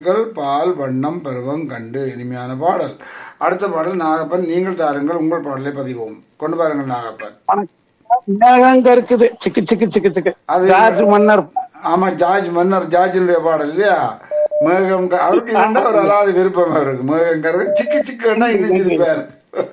கள் பால் வண்ணம் பருவம் கண்டு இனிமையான பாடல் அடுத்த பாடல் நாகப்பன் நீங்கள் தாருங்கள் உங்கள் பாடலை பதிவோம் கொண்டு பாருங்கள் நாகப்பன் மேகங்க இருக்குது சிக்கு சிக்கு சிக்கு சிக்கு அது- ஜார்ஜ் மன்னர் ஆமா ஜார்ஜ் மன்னர் ஜார்ஜினுடைய பாடல் இல்லையா மேகம் க- அவருக்கு இரண்டா ஒரு அலாத விருப்பம் அவருக்கு மேகங்கிறது சிக்கு சிக்குன்னா இணைஞ்சிருப்பார்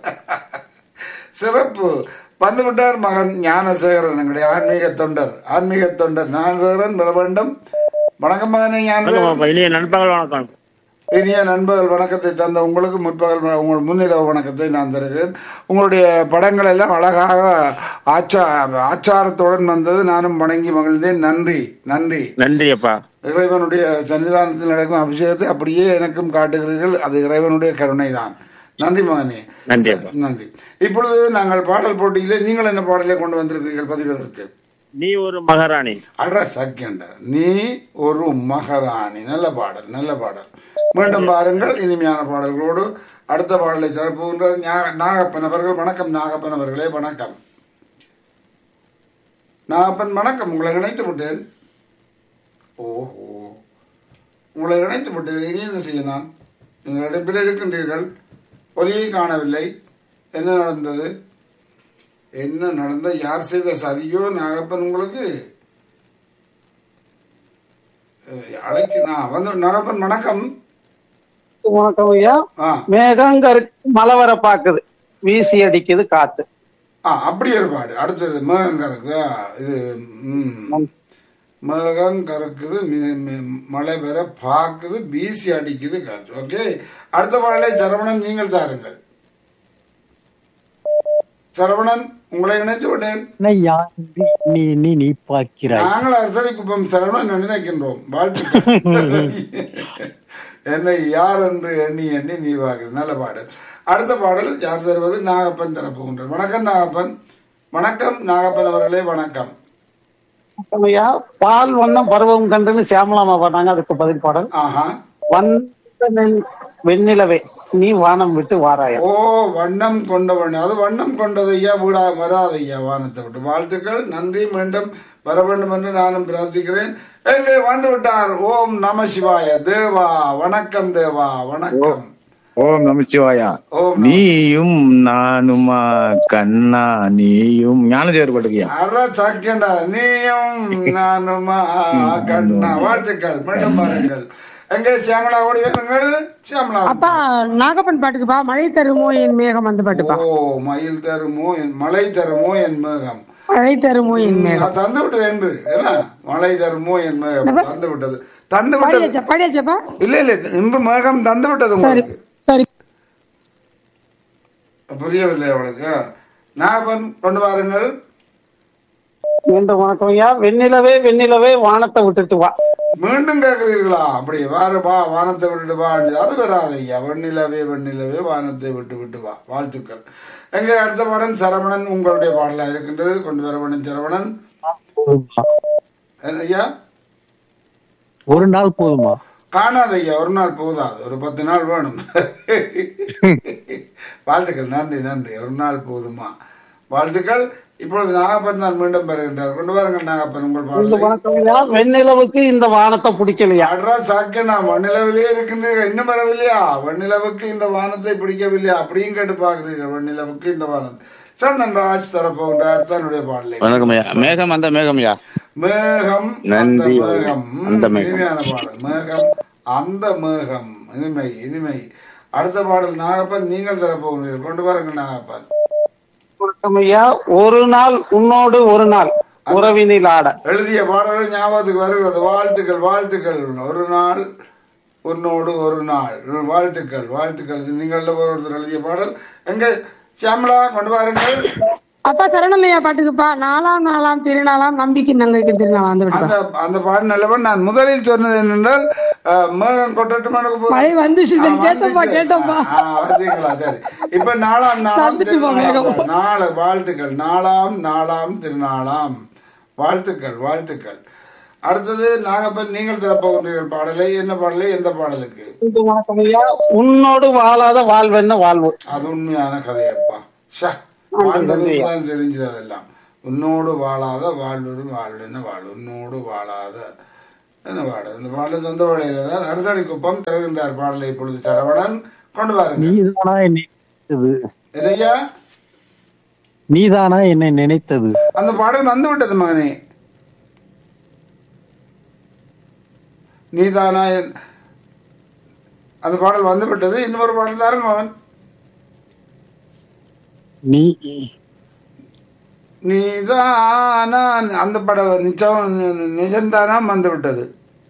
சிறப்பு வந்து விட்டார் மகன் ஞானசேகரன் எங்களுடைய ஆன்மீக தொண்டர் ஆன்மீக தொண்டர் ஞானசேகரன் பிரபண்டம் வணக்கம் மகனே ஞானசேகரன் வணக்கம் இனிய நண்பர்கள் வணக்கம் இனிய நண்பர்கள் வணக்கத்தை தந்த உங்களுக்கு முற்பகல் வ- உங்கள் முன்னிரவு வணக்கத்தை நான் தருகிறேன் உங்களுடைய படங்கள் எல்லாம் அழகாக ஆச்சா ஆச்சாரத்துடன் வந்தது நானும் வணங்கி மகிழ்ந்தேன் நன்றி நன்றி நன்றி அப்பா இறைவனுடைய சன்னிதானத்தில் நடக்கும் அபிஷேகத்தை அப்படியே எனக்கும் காட்டுகிறீர்கள் அது இறைவனுடைய கருணை தான் நன்றி மகனே நன்றி அப்பா நன்றி இப்பொழுது நாங்கள் பாடல் போட்டியிலே நீங்கள் என்ன பாடலை கொண்டு வந்திருக்கிறீர்கள் பதிவதற்கு நீ ஒரு மகாராணி அட சக்கியண்ட நீ ஒரு மகாராணி நல்ல பாடல் நல்ல பாடல் மீண்டும் பாருங்கள் இனிமையான பாடல்களோடு அடுத்த பாடலை சிறப்புகின்ற ஞா- நாகப்பன் அவர்கள் வணக்கம் நாகப்பன் அவர்களே வணக்கம் நாகப்பன் வணக்கம் உங்களை இணைத்து விட்டேன் ஓஹோ உங்களை இணைத்து விட்டேன் இனி என்ன செய்ய நான் நீங்கள் இடத்தில் இருக்கின்றீர்கள் ஒலியை காணவில்லை என்ன நடந்தது என்ன நடந்த யார் செய்த சதியோ நாகப்பன் உங்களுக்கு அஹ், அழைக்கு நான் வந்து நாகப்பன் வணக்கம் வணக்கம் ஐயா ஆ மேகங்க இருக்கு மழை வர பாக்குது வீசி அடிக்குது காத்து ஆ அப்படி ஒரு பாடு அடுத்தது மேகம் கறக்குதா இது ம் மேகம் கறக்குது மி- மி- மழை பெற பாக்குது வீசி அடிக்குது காற்று ஓகே அடுத்த பாடலை சரவணன் நீங்கள் தாருங்கள் சரவணன் உங்களை இணைத்து விட்டேன் என்னை யார் நீ நீ நீ பார்க்கிறாய் நாங்கள் அரசடி குப்பம் சரவணன் நினைக்கின்றோம் வாழ்த்துக்கள் என்னை யார் என்று எண்ணி எண்ணி நீ வாக்கு நல்ல பாடல் அடுத்த பாடல் யார் தருவது நாகப்பன் தரப்புகின்றார் வணக்கம் நாகப்பன் வணக்கம் நாகப்பன் அவர்களே வணக்கம் வணக்கம் ஐயா பால் வண்ணம் பருவம் கண்டுன்னு சியாமலாமா பண்ணாங்க அதுக்கு பதில் பாடல் ஆஹா வந்த நெல் வெண்ணிலவே நீ வானம் விட்டு வாராயா ஓ வண்ணம் கொண்டவன் அது வண்ணம் கொண்டது ஐயா வீடா வராது ஐயா வானத்தை விட்டு வாழ்த்துக்கள் நன்றி மீண்டும் வர வேண்டும் என்று நானும் பிரார்த்திக்கிறேன் எங்கே வந்து விட்டார் ஓம் நம சிவாய தேவா வணக்கம் தேவா வணக்கம் ஓம் நமச்சிவாயா ஓம் நீயும் நானுமா கண்ணா நீயும் ஞானதேவர் பட்டுக்கியா அற சாக்கியண்டா நீயும் நானுமா கண்ணா வாழ்த்துக்கள் மீண்டும் பாருங்கள் எங்கே சியாமலா ஓடி வருங்கள் சியாமலா அப்பா நாகப்பன் பாட்டுக்குப்பா மழை தருமோ என் மேகம் அந்த பாட்டுப்பா ஓ மயில் தருமோ என் மலை தருமோ என் மேகம் மழை தருமோ என் மேகம் அது தந்து விட்டது என்று என்ன மழை தருமோ என் மேகம் தந்து விட்டது தந்து விட்டது பாடியாச்சா பாடியாச்சாப்பா இல்ல இல்ல இன்று மேகம் தந்து விட்டது சரி உங்களுக்கு சரி புரியவில்லை அவளுக்கு நாகப்பன் கொண்டு வாருங்கள் மீண்டும் வணக்கம் ஐயா வெண்ணிலவே வெண்ணிலவே வானத்தை விட்டுட்டு வா மீண்டும் கேட்கிறீர்களா அப்படி வாரு வா வானத்தை விட்டுட்டு வா அது வராது ஐயா வெண்ணிலவே வெண்ணிலவே வானத்தை விட்டு விட்டு வா வாழ்த்துக்கள் எங்க அடுத்த பாடம் சரவணன் உங்களுடைய பாடலா இருக்கின்றது கொண்டு வர வேண்டும் சரவணன் போதுமா என்ன ஐயா ஒரு நாள் போதுமா காணாது ஐயா ஒரு நாள் போதாது ஒரு பத்து நாள் வேணும் வாழ்த்துக்கள் நன்றி நன்றி ஒரு நாள் போதுமா வாழ்த்துக்கள் இப்பொழுது நாகப்பன் தான் மீண்டும் பெறுகின்றார் கொண்டு வாருங்கள் நாகப்பன் உங்கள் இந்த பாடலை வணக்கம் ஐயா வெண்ணிலவுக்கு இந்த வானத்தை பிடிக்கலையா அட்ரா சாக்க நான் வண்ணிலவிலேயே இருக்கின்றீர்கள் இன்னும் வரவில்லையா வண்ணிலவுக்கு இந்த வானத்தை பிடிக்கவில்லையா அப்படியும் கேட்டு பார்க்கிறீர்கள் வண்ணிலவுக்கு இந்த வானத்தை சந்தன் ராஜ் தரப்போகின்றார் தன்னுடைய பாடலை வணக்கம் ஐயா மேகம் அந்த மேகம் ஐயா மேகம் அந்த நன்றி. மேகம் அந்த ம், மேகம். இனிமையான பாடல் மேகம் அந்த மேகம் இனிமை இனிமை அடுத்த பாடல் நாகப்பன் நீங்கள் தரப்போகிறீர்கள் கொண்டு வாருங்கள் நாகப்பன் வணக்கம் ஐயா ஒரு நாள் உன்னோடு ஒரு நாள் உறவினில் ஆட எழுதிய பாடல்கள் ஞாபகத்துக்கு வருகிறது வாழ்த்துக்கள் வாழ்த்துக்கள் ஒரு நாள் உன்னோடு ஒரு நாள் வாழ்த்துக்கள் வாழ்த்துக்கள் இது நீங்கள ஒருத்தர் எழுதிய பாடல் எங்க சியாமலா கொண்டு வாருங்கள் அப்பா சரணமையா பாட்டுக்குப்பா நாலாம் நாளாம் திருநாளாம் நம்பிக்கை நங்கைக்கு திருநாளாம் அந்த பாட்டுப்பா அந்த அந்த பாடல் நல்லவன் நான் முதலில் சொன்னது என்னென்றால் அஹ், மேகம் கொட்டட்டும் எனக்கு போ- மழை வந்துச்சு ஆ, சரி கேட்டோம்ப்பா வந்துச்சு. கேட்டோம்ப்பா ஆ, பார்த்தீங்களா சரி இப்ப நாலாம் நாளாம் தந்துட்டுப்பா மேகம். திருநாளாம் நாலு வாழ்த்துக்கள் நாலாம் நாளாம் திருநாளாம் வாழ்த்துக்கள் வாழ்த்துக்கள் அடுத்தது நாகப்பன் நீங்கள் திறப்போகின்றீர்கள் பாடலை என்ன பாடலை எந்த பாடலுக்கு இந்த வணக்கம் ஐயா உன்னோடு வாழாத வாழ்வென்ன வாழ்வு அது உண்மையான கதையப்பா ஷா வாழ்ந்தவருக்கு தான் தெரிஞ்சது அதெல்லாம் உன்னோடு வாழாத வாழ்வு வாழ்வுன்னு வாழ் உன்னோடு வாழாத என்ன பாடல் இந்த பாடல் சொந்த வழியில தான் அரசடி குப்பம் தருகின்றார் பாடலை இப்பொழுது சரவணன் கொண்டு வாருங்க நீதானா என்னை நினைத்தது இல்லையா நீதானா என்னை நினைத்தது அந்த பாடல் வந்து விட்டது மகனே நீதானா என்- அந்த பாடல் வந்து விட்டது இன்னொரு பாடல் தாருங்க மகன் நீ நீதானா அந்த படம் நிச்சயம் நிஜம்தானா வந்து விட்டது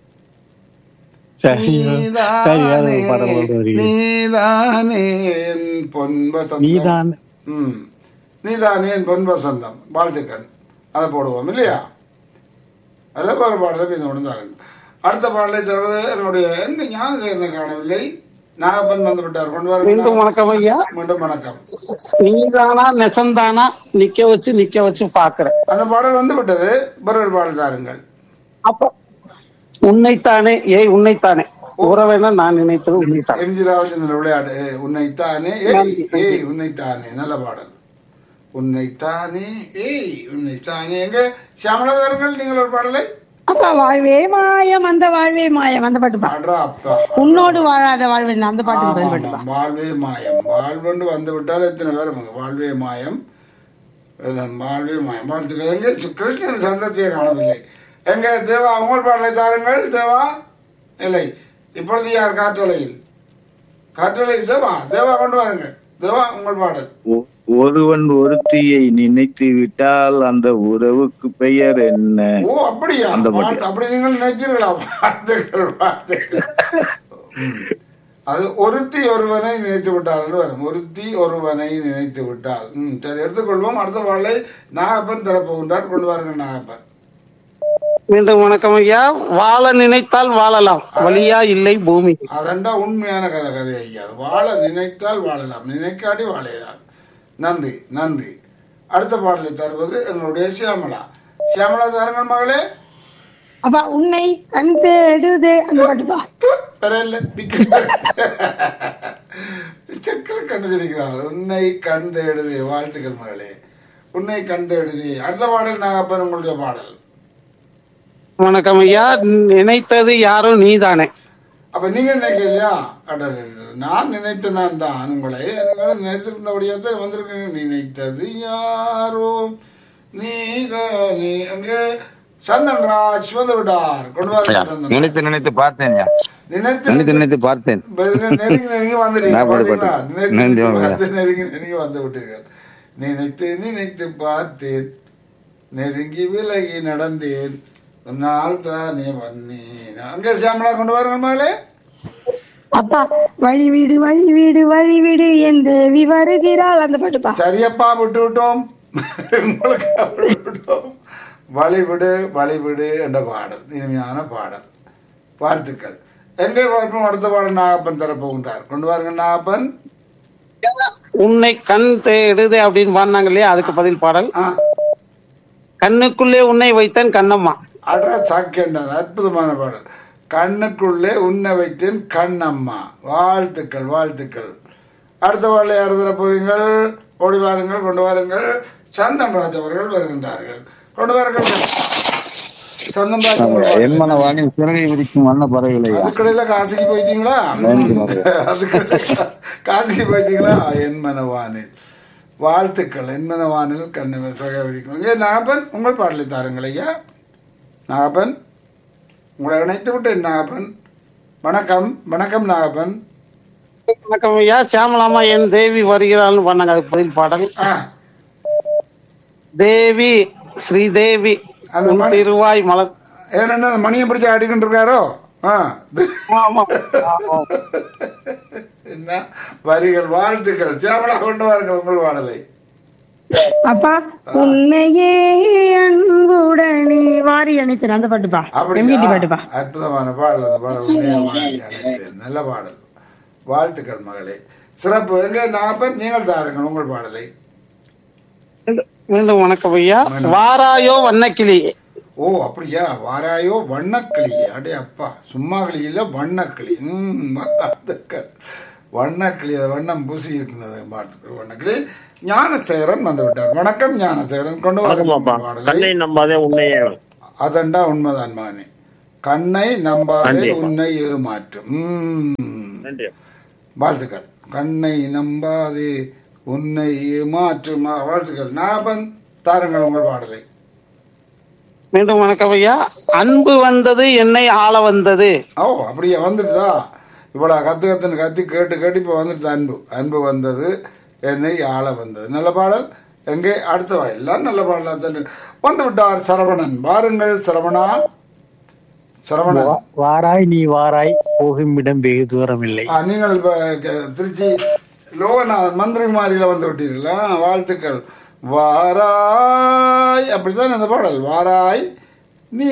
சரி சரி வேற ஒரு பாடல் கொண்டு வருகிறேன் நீதானே என் பொன் வசந்தம் நீதான் ம் நீதானே என் பொன் வசந்தம் வாழ்த்துக்கள் அதை போடுவோம் இல்லையா அதில் ஒரு பாடலை இந்த ஒன்று தாருங்க அடுத்த பாடலை தருவது என்னுடைய எங்க ஞானசேகரனை காணவில்லை நாகப்பன் வந்து விட்டார் கொண்டு மீண்டும் வர வணக்கம் ஐயா மீண்டும் வணக்கம் நீதானா நெசந்தானா நிக்க வச்சு நிக்க வச்சு பாக்குறேன் அந்த பாடல் வந்து விட்டது ஒரு பாடல் தாருங்கள் அப்ப உன்னைத்தானே ஏய் உன்னைத்தானே உறவேனா நான் நினைத்தது உன்னைத்தான் எம்ஜி ராமச்சந்திரன் விளையாடு ஏய், உன்னைத்தானே ஏய் ஏய் உன்னைத்தானே நல்ல பாடல் உன்னைத்தானே ஏய் உன்னைத்தானே எங்க சியாமலதாரங்கள் நீங்கள் ஒரு பாடலை அப்பா வாழ்வே மாயம் அந்த வாழ்வே மாயம் அந்த பாட்டுப்பா அட்ரா அப்பா உன்னோடு வாழாத வாழ்வே அந்த பாட்டுக்கு பதில் ஆமா, பாட்டுப்பா ஆமா. வாழ்வே மாயம் வாழ்வென்று வந்து விட்டால் எத்தனை பேர் நமக்கு வாழ்வே மாயம் எல்லாம் வாழ்வே மாயம் வாழ்த்துக்கள் எங்க சு- கிருஷ்ணன் சந்ததியை காணவில்லை எங்க தேவா உங்கள் பாடலை தாருங்கள் தேவா இல்லை இப்பொழுது யார் காற்றலையில் காற்றலையில் தேவா தேவா கொண்டு வாருங்க தேவா உங்கள் பாடல் ஒ- ஒருவன் ஒருத்தியை நினைத்து விட்டால் அந்த உறவுக்கு பெயர் என்ன ஓ அப்படியா அந்த பாட்டு. வாழ்த்து- அப்படி நீங்கள் நினைச்சீர்களா வாழ்த்துக்கள் வாழ்த்துக்கள் ம். அது ஒருத்தி ஒருவனை நினைத்து விட்டால் வரும் ஒருத்தி ஒருவனை நினைத்து விட்டால் ம் சரி எடுத்துக்கொள்வோம் அடுத்த பாடலை நாகப்பன் தரப்போகின்றார் கொண்டு வாருங்கள் நாகப்பன் மீண்டும் வணக்கம் ஐயா வாழ நினைத்தால் வாழலாம் வழியா இல்லை பூமி அதண்டா உண்மையான கதை கதை ஐயா அது வாழ நினைத்தால் வாழலாம் நினைக்காடி வாழலாம் நன்றி நன்றி அடுத்த பாடலை தருவது எங்களுடைய சியாமலா சியாமலா தாருங்கள் மகளே அப்பா உன்னை கண் தேடுதே அந்த பாட்டுப்பா பரவாயில்ல செக்கல் கண்டு தெரிகிறார் உன்னை கண் தேடுது வாழ்த்துக்கள் மகளே உன்னை கண் தேடுது அடுத்த பாடல் நாகப்பன் உங்களுடைய பாடல் வணக்கம் ஐயா நினைத்தது யாரும் நீதானே அப்ப நீங்க நினைக்கலையா அடடடட, நான் நினைத்த நான் தான் உங்களை நீங்கள் நினைத்திருந்தபடியாக வந்திருக்கீங்க நினைத்தது யாரோ நீதானே அங்கே சந்தன்ராஜ் வந்து விட்டார் கொண்டு வர சந்தன்ராஜ். நினைத்து நினைத்து பார்த்தேன் நினைத்து நினைத்து நினைத்து பார்த்தேன் இப்ப இதுங்க நெருங்கி நெருங்கி வந்துட்டீங்க நான் பாடு பாத்தீங்களா? பாட்டு. நினைத்து நன்றி நினைத்து வாங்க. பார்த்து நெருங்கி நெருங்கி வந்து விட்டீர்கள் நினைத்து நினைத்து பார்த்தேன் நெருங்கி விலகி நடந்தேன் நாள் தானே வந்தேன் அங்க சியாமலா கொண்டு வாருங்கள் மகளே அப்பா வழி வீடு வழி வீடு வழி வீடு என் தேவி வருகிறாள் அந்த பாட்டுப்பா சரியப்பா விட்டு விட்டோம் உங்களுக்கு விட்டு விட்டோம் வழிவிடு வழிவிடு என்ற பாடல் இனிமையான பாடல் வாழ்த்துக்கள் எங்கே பார்ப்போம் அடுத்த பாடல் நாகப்பன் தரப்போகின்றார் கொண்டு வாருங்கள் நாகப்பன் உன்னை கண் தேடுதே அப்படின்னு பாடினாங்க இல்லையா அதுக்கு பதில் பாடல் ஆ கண்ணுக்குள்ளே உன்னை வைத்தேன் கண்ணம்மா அட சாக்கியண்டார் அற்புதமான பாடல் கண்ணுக்குள்ளே உன்னை வைத்தேன் கண்ணம்மா வாழ்த்துக்கள் வாழ்த்துக்கள் அடுத்த பாடலை யார் தர போறீங்கள் ஓடி வாருங்கள் கொண்டு வாருங்கள் சந்தன்ராஜ் அவர்கள் வருகின்றார்கள் கொண்டு வாருங்கள் சந்தன் ராஜ் உங்கள் பாடல். என் மனவானில் சிறகை விரிக்கும் வண்ண பறவைகளையா அதுக்கடையில காசிக்கு போயிட்டீங்களா அதுக்கடையில காசிக்கு போயிட்டீங்களா என் மனவானில் வாழ்த்துக்கள் என் மனவானில் கண்ணு சகவரிக்கும் இங்கே நாகப்பன் உங்கள் பாடலை தாருங்கள் ஐயா நாகப்பன் உங்களை இணைத்து விட்டேன் நாகப்பன் வணக்கம் வணக்கம் நாகப்பன் வணக்கம் ஐயா சியாமலாமா என் தேவி வருகிறாள்னு பண்ணாங்க அதுக்கு பதில் பாடல் ஆ தேவி ஸ்ரீதேவி அந்த உன் மணி- திருவாய் மலர் ஏன்னா அந்த மணியை பிடிச்சி ஆடிக்கிட்டு இருக்காரோ ஆ ஆமா ஆமா. என்ன வரிகள் வாழ்த்துக்கள் சேமலா கொண்டு வாருங்கள் உங்கள் பாடலை அப்பா உன்னையே அன்புடனே வாரி அணைத்தேன் அந்த பாட்டுப்பா அப்படியா? எம்விடி பாட்டுப்பா அற்புதமான பாடல் அந்த பாடல் உண்மையா வாரி அழைப்பேன். நல்ல பாடல் வாழ்த்துக்கள் மகளே சிறப்பு எங்க நாகப்பன் நீங்கள் தாருங்கள் உங்கள் பாடலை மீண்டும் வணக்கம் ஐயா வாராயோ வண்ணக்கிளி ஓ அப்படியா வாராயோ வண்ணக்கிளி அடே அப்பா சும்மா கிளி இல்ல வண்ணக்கிளி ம் வாழ்த்துக்கள் வண்ணக்கிளி அது வண்ணம் பூசி இருக்கிறது வாழ்த்துக்கள் வண்ணக்கிளி ஞானசேகரன் வந்து விட்டார் வணக்கம் ஞானசேகரன் கொண்டு வணக்கம் வாருங்கள் பாப்பா உங்கள் பாடலை கண்ணை நம்பாதே உன்னையே அதண்டா உண்மைதான் மகனே கண்ணை நம்பாதே நன்றி. உன்னை ஏமாற்றும் ம். நன்றி வாழ்த்துக்கள் கண்ணை நம்பாதே உன்னை ஏமாற்றும் ஆ, வாழ்த்துக்கள் நாபன் தாருங்கள் உங்கள் பாடலை மீண்டும் வணக்கம் ஐயா அன்பு வந்தது என்னை ஆள வந்தது ஓ அப்படியே வந்துட்டுதா இவ்வளோ கத்து கத்துன்னு கத்தி கேட்டு கேட்டு இப்போ வந்துட்டு அன்பு அன்பு வந்தது என்னை ஆள வந்தது நல்ல பாடல் எங்கே அடுத்த வா எல்லாம் நல்ல பாடலாக தான் வந்து விட்டார் சரவணன் வாருங்கள் சரவணா சரவணன் வா- வாராய் நீ வாராய் போகும் இடம் வெகு தூரம் இல்லை ஆ, நீங்கள் இப்போ திருச்சி லோகநாதன் மந்திரிமாரியில் வந்து விட்டீர்களா வாழ்த்துக்கள் வாராய் அப்படித்தான் அந்த பாடல் வாராய் நீ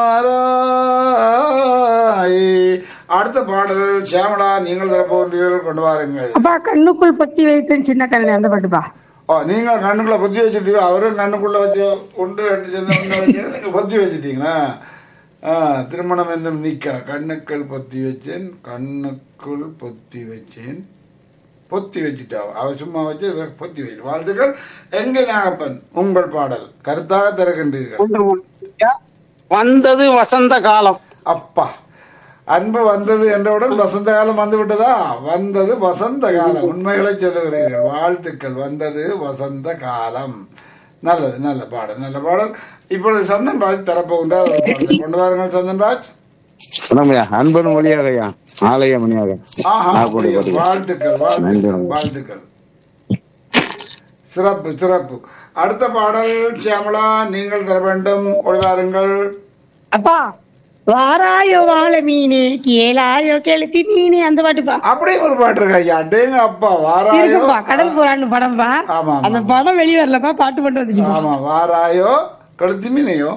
வாராய் அடுத்த பாடல் சியாமலா நீங்கள் தரப்போன்றீர்கள் கொண்டு வாருங்கள் அப்பா கண்ணுக்குள் பொத்தி வைத்தேன் சின்ன கண்ணு அந்த பாட்டுப்பா ஓ நீங்கள் கண்ணுக்குள்ள பொத்தி வச்சுட்டீங்க அவரும் கண்ணுக்குள்ள வச்சு உண்டு ரெண்டு சின்ன உண்டு வச்சு நீங்கள் பொத்தி வச்சுட்டீங்களா ஆ திருமணம் என்னும் நிக்கா கண்ணுக்குள் பொத்தி வச்சேன் கண்ணுக்குள் பொத்தி வச்சேன் பொத்தி வச்சுட்டா அவ சும்மா வச்சு இவர் பொத்தி வச்சு வாழ்த்துக்கள் எங்கே நாகப்பன் உங்கள் பாடல் கருத்தாக திறக்கின்றீர்கள் மீண்டும் வணக்கம் ஐயா. வந்தது வசந்த காலம் அப்பா அன்பு வந்தது என்றவுடன் வசந்த காலம் வந்து விட்டதா வந்தது வசந்த காலம் உண்மைகளை சொல்லுகிறீர்கள் வாழ்த்துக்கள் வந்தது வசந்த காலம் நல்லது நல்ல பாடல் நல்ல பாடல் இப்பொழுது சந்தன் ராஜ் தரப்போகின்றார் ஒரு பாடலை கொண்டு வாருங்கள் சந்தன் ராஜ் வணக்கம்யா அன்பன் மொழியாக ஐயா ஆலய மணியாக ஆஹா ஆ, போடு, அப்படியா? போடு. வாழ்த்துக்கள் வாழ்த்துக்கள் வாழ்த்துக்கள் சிறப்பு சிறப்பு அடுத்த பாடல் சியாமலா நீங்கள் தர வேண்டும் ஒளிவாருங்கள் அப்பா வாராயோ வாழை மீனே கேளாயோ கெளுத்தி மீனே அந்த பாட்டுப்பா அப்படியே ஒரு பாட்டு இருக்கு ஐயா டேங்க அப்பா வாராயோ இருக்குப்பா கடல் புறான்னு படம்ப்பா ஆமா, ஆமா. அந்த படம் வெளிய வரலப்பா பாட்டு மட்டும் வந்துச்சுப்பா ஆமா வாராயோ கழுத்து மீனையோ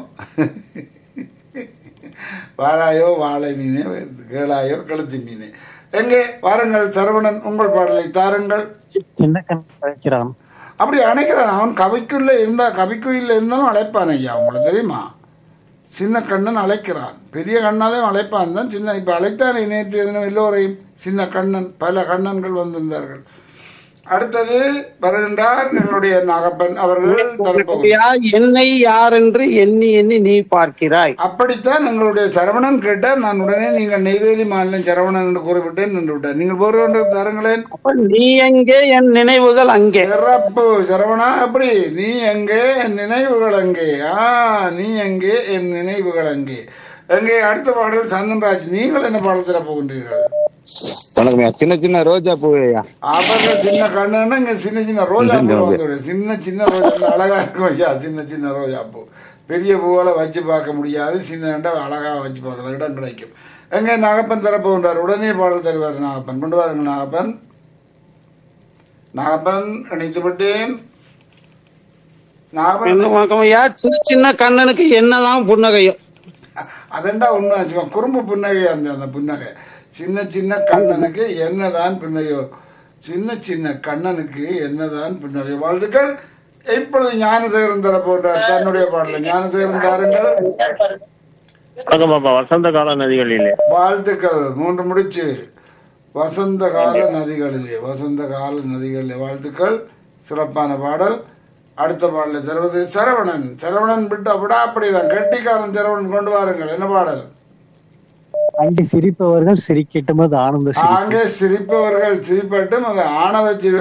வாராயோ வாழை மீனே கேளாயோ கழுத்து மீனே எங்கே வாருங்கள் சரவணன் உங்கள் பாடலை தாருங்கள் சின்ன கண் அழைக்கிறான் அப்படி அணைக்கிறான் அவன் கவிக்குள்ள இருந்தா கவிக்குயில் இருந்தாலும் அழைப்பான் ஐயா உங்களுக்கு தெரியுமா சின்ன கண்ணன் அழைக்கிறான் பெரிய கண்ணாலே அழைப்பான் தான் சின்ன இப்போ அழைத்தான் நேற்று தினம் எல்லோரையும் சின்ன கண்ணன் பல கண்ணன்கள் வந்திருந்தார்கள் அடுத்தது வருகின்றார் எங்களுடைய நாகப்பன் அவர்கள் தரப்போகிறார் ஐயா, என்னை யார் என்று எண்ணி எண்ணி நீ பார்க்கிறாய் அப்படித்தான் எங்களுடைய சரவணன் கேட்டார் நான் உடனே நீங்கள் நெய்வேலி மாநிலம் சரவணன் என்று கூறிவிட்டேன் நின்று விட்டார் நீங்கள் ஒன்று தாருங்களேன் அப்ப நீ எங்கே என் நினைவுகள் அங்கே சிறப்பு சரவணா அப்படி நீ எங்கே என் நினைவுகள் அங்கே ஆ நீ எங்கே என் நினைவுகள் அங்கே எங்கே அடுத்த பாடல் சந்தன்ராஜ் நீங்கள் என்ன பாடல் தர போகின்றீர்கள் வணக்கம்யா சின்ன சின்ன ரோஜா பூ ஐயா அவர்கள் சின்ன கண்ணுன்னா இங்க சின்ன சின்ன ரோஜா பூ வந்து சின்ன சின்ன ரோஜா பூ அழகா இருக்கும் ஐயா சின்ன சின்ன ரோஜா பூ பெரிய பூவால வச்சு பார்க்க முடியாது சின்ன ரெண்டா அழகா வச்சு பார்க்கலாம் இடம் கிடைக்கும் எங்க நாகப்பன் தரப்போகின்றார் உடனே பாடல் தருவார் நாகப்பன் கொண்டு வாருங்க நாகப்பன் நாகப்பன் இணைத்து விட்டேன் நாகப்பன் என்ன வணக்கம் ஐயா சின்ன சின்ன கண்ணனுக்கு என்னதான் புன்னகையோ அதெண்டா உண்மை சும்மா குறும்பு புன்னகை அந்த அந்த புன்னகை சின்ன சின்ன கண்ணனுக்கு என்னதான் புன்னகையோ சின்ன சின்ன கண்ணனுக்கு என்னதான் புன்னகை வாழ்த்துக்கள் இப்பொழுது ஞானசேகரன் தர போன்ற தன்னுடைய பாடல ஞானசேகரன் தாருங்கள் வணக்கம் பாப்பா வசந்த கால நதிகளிலே வாழ்த்துக்கள் மூன்று முடிச்சு வசந்த கால நதிகளிலே வசந்த கால நதிகளிலே வாழ்த்துக்கள் சிறப்பான பாடல் அடுத்த பாடலை தருவது சரவணன் சரவணன் விட்டு அப்படியே அப்படிதான் கெட்டிக்காரன் சரவணன் கொண்டு வாருங்கள் என்ன பாடல் அங்கே சிரிப்பவர்கள் சிரிக்கட்டும் அது ஆனந்த சிரிப்பு அங்கே சிரிப்பவர்கள் சிரிப்பட்டும் அதை ஆணவ சிரி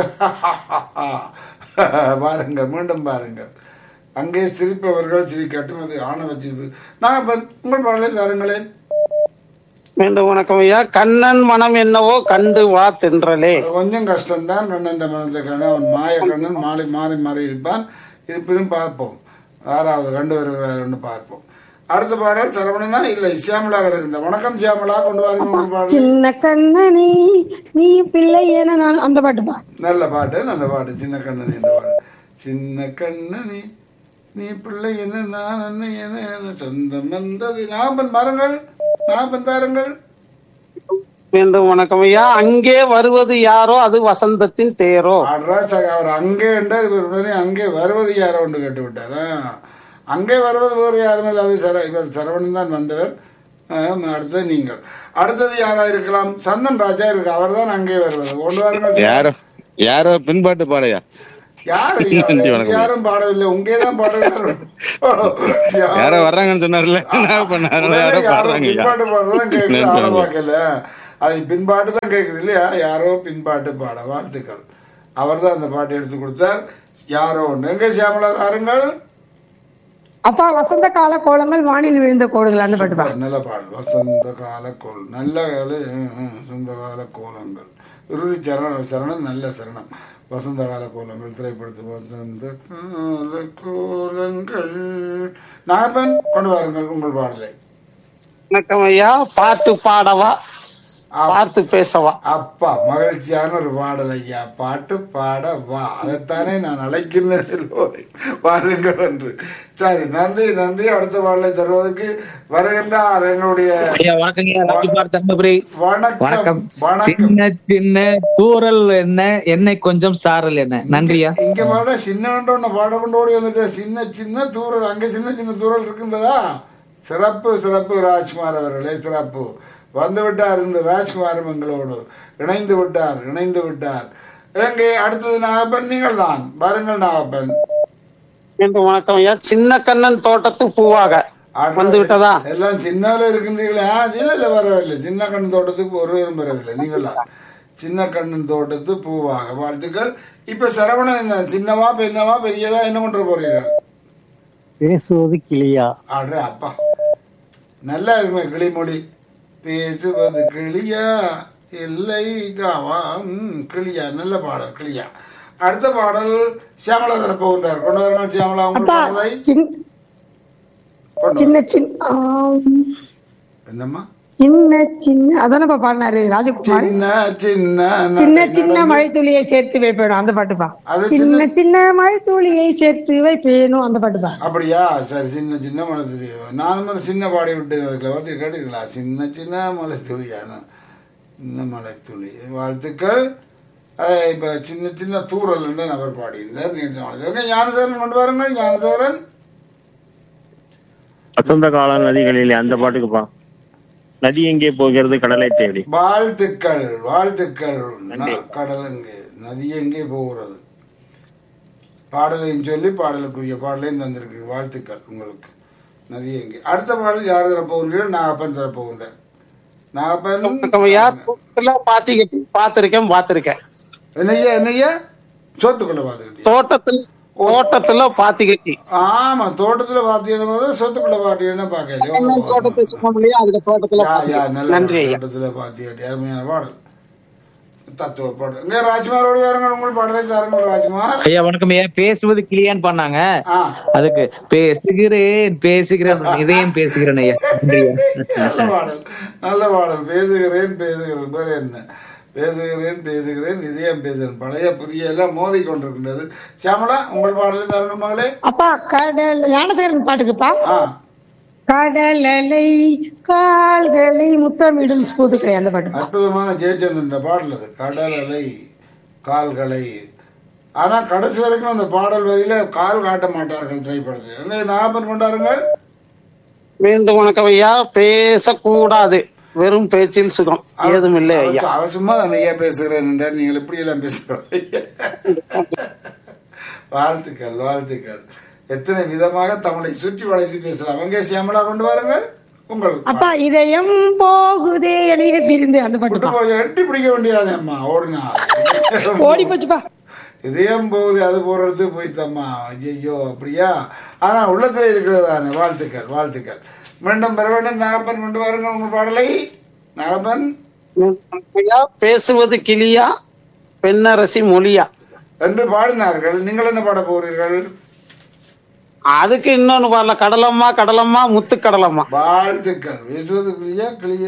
பாருங்கள் மீண்டும் பாருங்கள் அங்கே சிரிப்பவர்கள் சிரிக்கட்டும் அது ஆணவ சிரிப்பு நான் இப்ப உங்கள் பாடலை தாருங்களேன் மீண்டும் வணக்கம் ஐயா கண்ணன் மனம் என்னவோ கண்டு வா தென்றலே அது கொஞ்சம் கஷ்டம்தான் கண்ணன் மனத்தை கண்ணன் அவன் மாய கண்ணன் மாறி மாறி மாறி இருப்பான் இருப்பினும் பார்ப்போம் ஆறாவது கண்டு வருகிறார் பார்ப்போம் அடுத்த பாடல் சரவணனா இல்லை சியாமலா வருகின்ற வணக்கம் சியாமலா கொண்டு வாருங்க உங்கள் பாடல் சின்ன கண்ணனே நீ பிள்ளை என நான் அந்த பாட்டுப்பா நல்ல பாட்டு நல்ல பாட்டு சின்ன கண்ணன் இந்த பாட்டு சின்ன கண்ணனே நீ பிள்ளை என்ன நான் என்ன என்ன என்ன சொந்தம் வந்தது நாபன் பாருங்கள் நாபன் தாருங்கள் மீண்டும் வணக்கம் ஐயா அங்கே வருவது யாரோ அது வசந்தத்தின் தேரோ ஆடுறா சக அவர் அங்கே என்றார் இவர் உடனே அங்கே வருவது யாரோ ஒன்று கேட்டு விட்டார் ஆ. அங்கே வருவது வேறு யாரும் இல்லை அது சர இவர் சரவணன் தான் வந்தவர் ஆம், அடுத்தது நீங்கள் அடுத்தது யாரா இருக்கலாம் சந்தன் ராஜா இருக்கு அவர் தான் அங்கே வருவது கொண்டு வாருங்கள் யாரோ யாரோ பின்பாட்டு பாடையா யாரு நன்றி, வணக்கம். யாரும் பாடவில்லை உங்கே தான் பாடுகிறார்கள் யாரோ வர்றாங்கன்னு சொன்னார்ல நான் பண்ணாரு யாரோ பாடுறாங்க ஐயா பின்பாட்டு பாடுறதான் கேக்குது நன்றி, ஆள நன்றி. பார்க்கல அது பின்பாட்டு தான் கேக்குது இல்லையா யாரோ பின்பாட்டு பாட வாழ்த்துக்கள் அவர் தான் அந்த பாட்டு எடுத்து கொடுத்தார் யாரோ ஒன்று எங்க சியாமலா தாருங்கள் அப்பா வசந்த கால கோலங்கள் வானில் விழுந்த கோடுகள் அந்த பாட்டுப்பா நல்ல பாடல் வசந்த கால கோல் நல்ல கால ம், ம், வசந்த கால கோலங்கள் இறுதி சரணம் சரணம் நல்ல சரணம் வசந்த கால கோலங்கள் திரைப்படத்து வசந்த கால கோலங்கள் நாகப்பன் கொண்டு வாருங்கள் உங்கள் பாடலை வணக்கம் ஐயா பாட்டு பாடவா ஆ, பார்த்து பேசவா அப்பா மகிழ்ச்சியான ஒரு பாடல் ஐயா பாட்டு பாட வா அதைத்தானே நான் அழைக்கின்றேன் எல்லோரையும். வாருங்கள் என்று சரி நன்றி நன்றி அடுத்த பாடலை தருவதற்கு வருகின்றார் எங்களுடைய ஐயா வணக்கங்க ராஜ்குமார் தர்மபுரி வணக்கம் வணக்கம் வணக்கம் சின்ன சின்ன தூரல் என்ன என்னை கொஞ்சம் சாரல் என்ன நன்றியா இங்க பாட சின்ன ஒண்ணு பாட கொண்டு ஓடி வந்துட்டு சின்ன சின்ன தூரல் அங்க சின்ன சின்ன தூரல் இருக்கின்றதா சிறப்பு சிறப்பு ராஜ்குமார் அவர்களே சிறப்பு வந்து விட்டார் இந்த ராஜ்குமாரும் எங்களோடு இணைந்து விட்டார் இணைந்து விட்டார் எங்கே அடுத்தது நாகப்பன் நீங்கள் தான் பாருங்கள் நாகப்பன் மீண்டும் வணக்கம் ஐயா சின்ன கண்ணன் தோட்டத்து பூவாக ஆடுறது வந்து விட்டதா எல்லாம் சின்னவில் இருக்கின்றீங்களா இல்ல இல்ல வரவில்லை சின்ன கண்ணன் தோட்டத்துக்கு ஒருவரும் வரவில்லை நீங்களா சின்ன கண்ணன் தோட்டத்து பூவாக வாழ்த்துக்கள் இப்ப சரவணன் என்ன சின்னவா பெண்ணவா பெரியதா என்ன கொண்டு போறீர்கள் பேசுவது கிளியா ஆடுற அப்பா நல்லா இருக்குமே கிளிமொழி பேசுவது கிளியா இல்லை காவா ம், கிளியா நல்ல பாடல் கிளியா அடுத்த பாடல் சியாமலா தர போகின்றார் கொண்டு வாருங்கள் சியாமலா உங்கள் அப்பா பாடலை சின்- கொண்டு சின்ன சின்ன ஆம், வா. என்னம்மா சின்ன சின்ன அதானப்பா பாடினாரு ராஜகுமார் சின்ன சின்ன சின்ன நடை சின்ன நடந்து- மழை துளியை சேர்த்து வைப்பேனும் அந்த பாட்டுப்பா அது சின்ன சின்ன மழை துளியை சேர்த்து வைப்பேனும் அந்த பாட்டுப்பா அப்படியா சரி சின்ன சின்ன மலை துளி நானும் ஒரு சின்ன பாடி விட்டு அதுக்குள்ள வந்து கேட்டுங்களா சின்ன சின்ன மலை துளியா சின்ன மலை துளி வாழ்த்துக்கள் அஹ் இப்ப சின்ன சின்ன தூரல் இருந்து நபர் பாடியிருந்தார் நீண்ட நாள் ஓகே ஞானசேகரன் கொண்டு வாருங்கள் ஞானசேகரன் வசந்த கால நதிகளிலே அந்த பாட்டுக்குப்பா நதி எங்கே போகிறது கடலை தேடி வாழ்த்துக்கள் வாழ்த்துக்கள் நன்றி. ந- கடலுங்கு நதி எங்கே போகிறது பாடலையும் சொல்லி பாடலுக்குரிய பாடலையும் தந்திருக்கு வாழ்த்துக்கள் உங்களுக்கு நதி எங்கே அடுத்த பாடல் யார் தரப்போகின்றீர்கள் நாகப்பன் தரப்போகின்றார் நாகப்பன் வணக்கம் ஐயா தோட்டத்துல பாத்தி கட்டி பார்த்திருக்கேன் பார்த்திருக்கேன் என்னய்யா என்னய்யா சோத்துக்குள்ள பார்த்துக்கிட்டீங்க தோட்டத்துல தோட்டத்துல பாத்தி கட்டி ஆமா தோட்டத்துல பார்த்தீங்கன்னா சொத்துக்குள்ள பார்த்தீங்கன்னா கண்ணன் தோட்டத்தை பார்க்க சும்மா இல்லையா அதுக்கு தோட்டத்துல யா, பாத்தி யா, கட்டி. நல்ல நன்றி பாடல். ஐயா தோட்டத்துல பார்த்து அருமையான பாடல் தத்துவ பாடல் இங்கே ராஜ்குமாரோடு வாருங்கள் உங்கள் பாடலை தாருங்கள் ராஜ்குமார் ஐயா வணக்கம் ஐயா பேசுவது கிளியான்னு பண்ணாங்க ஆ அதுக்கு பேசுகிறேன் பேசுகிறேன் இதயம் பேசுகிறேன் ஐயா நன்றியா நல்ல பாடல் நல்ல பாடல் பேசுகிறேன் பேசுகிறேன் பேர் என்ன பேசுகிறேன் பேசுகிறேன் இதயம் பேசுகிறேன் பழைய புதிய எல்லாம் மோதி கொண்டிருக்கின்றது சியாமலா உங்கள் பாடலை தாருங்கள் மகளே அப்பா கடல் ஞானசேகரன் பாட்டுக்குப்பா ஆ கடலலை கால்களை முத்தமிடும் புதுக்கை அந்த பாட்டு அற்புதமான ஜெயச்சந்திரன் பாடல் அது கடல் அலை கால்களை ஆனா கடைசி வரைக்கும் அந்த பாடல் வரியில கால் காட்ட மாட்டார்கள் திரைப்படத்தில் என்ன ஞாபகம் கொண்டாருங்கள் மீண்டும் வணக்கம் ஐயா பேசக்கூடாது வெறும் பேச்சில் சுகம் ஏதும் இல்லை ஐயா அவ- அவ சும்மா தான் ஐயா பேசுகிறேன் என்றார் நீங்கள் இப்படி எல்லாம் பேசுகிறோம் வாழ்த்துக்கள் வாழ்த்துக்கள் எத்தனை விதமாக தமிழை சுற்றி வளைத்து பேசலாம் அங்கே சியாமலா கொண்டு வாருங்கள் உங்கள் அப்பா இதயம் போகுதே எளிய பிரிந்து அந்த விட்டு பாட்டுப்பா போய் எட்டி பிடிக்க வேண்டியது அம்மா ஓடினா ஓடி போச்சுப்பா இதயம் போகுது அது போறது போய்த்தம்மா ஐயோ அப்படியா ஆனா உள்ளத்துல இருக்கிறது தானே வாழ்த்துக்கள் வாழ்த்துக்கள் மீண்டும் பெற வேண்டும் நாகப்பன் கொண்டு வாருங்கள் உங்கள் பாடலை நாகப்பன் மீண்டும் வணக்கம் ஐயா பேசுவது கிளியா பெண்ணரசி மொழியா என்று பாடினார்கள் நீங்கள் என்ன பாட போகிறீர்கள் அதுக்கு இன்னொன்னு பாடல கடலம்மா கடலம்மா முத்து கடலம்மா வாழ்த்துக்கள் பேசுவது கிளியா கிளிய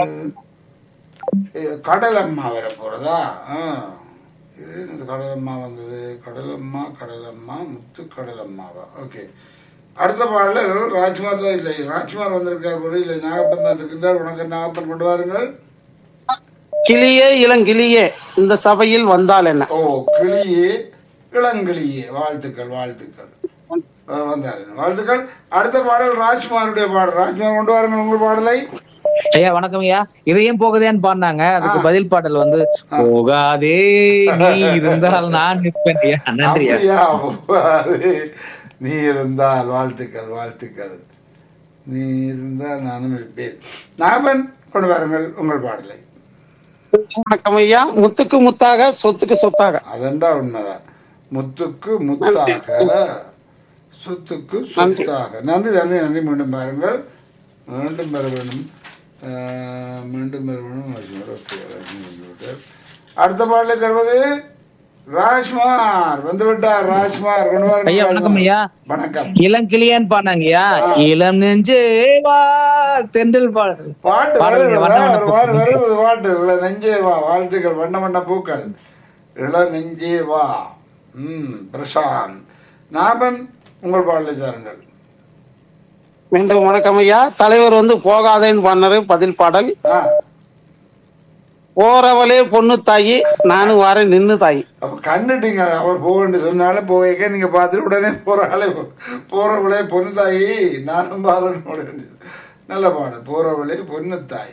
ஏ, கடலம்மா வர போறதா ஆ. இது என்னது கடலம்மா வந்தது கடலம்மா கடலம்மா முத்து கடலம்மாவா ஓகே அடுத்த பாடல் ராஜ்குமார் தான் இல்லை ராஜ்குமார் வந்திருக்கார் போல இல்லை நாகப்பன் தான் இருக்கின்றார் உனக்கு நாகப்பன் கொண்டு வாருங்கள் கிளியே இளங்கிளியே இந்த சபையில் வந்தால் என்ன ஓ கிளியே இளங்கிளியே வாழ்த்துக்கள் வாழ்த்துக்கள் ஆ, வந்தார் வாழ்த்துக்கள் அடுத்த பாடல் ராஜ்குமாருடைய பாடல் ராஜ்குமார் கொண்டு வாருங்கள் உங்கள் பாடலை ஐயா வணக்கம் ஐயா இதையும் போகுதேன்னு பாடினாங்க அதுக்கு பதில் பாடல் வந்து போகாதே நீ இருந்தால் நான் நிற்பேன் ஐயா நன்றி ஐயா அப்படியா அது நீ இருந்தால் வாழ்த்துக்கள் வாழ்த்துக்கள் நீ இருந்தால் நானும் இருப்பேன் நாபன் கொண்டு வாருங்கள் உங்கள் பாடலை வணக்கம் ஐயா முத்துக்கு முத்தாக சொத்துக்கு சொத்தாக அதண்டா உண்மைதான் முத்துக்கு முத்தாக சொத்துக்கு சொத்தாக நன்றி நன்றி நன்றி மீண்டும் பாருங்கள் மீண்டும் பெற வேண்டும் அஹ், மீண்டும் பெற வேண்டும் ஓகே, ஓகே. அடுத்த பாடலை தருவது ராஜ்குமார் வந்து விட்டார் ராஜ்குமார் கொண்டு வாருங்கள் ஐயா வணக்கம் ராஜ்குமார். ஐயா வணக்கம் இளங்கிளியான்னு பாடினாங்கய்யா இளம் நெஞ்சே வா தென்றல் பாடல் பாட்டு பாடுங்க, வருகிறதா? வண்ண வண்ண ஒரு வாரம் வருகிறது பாட்டு இள நெஞ்சே வா வாழ்த்துக்கள் வண்ண வண்ண பூக்கள் இள நெஞ்சே வா ம் பிரசாந்த் நாபன் உங்கள் பாடலை சாருங்கள் மீண்டும் வணக்கம் ஐயா தலைவர் வந்து போகாதேன்னு பண்ணாரு பதில் பாடல் ஆ போறவளே பொண்ணு தாயி நானும் வாரேன் நின்னு தாயி அப்ப கண்டுட்டீங்க அவர் போகன்னு சொன்னாலும் போக நீங்க பார்த்துட்டு உடனே போற ஆளே போறவளே பொண்ணு தாயி நானும் பாருன்னு போட வேண்டியது நல்ல பாடல் போறவளே பொண்ணு தாய்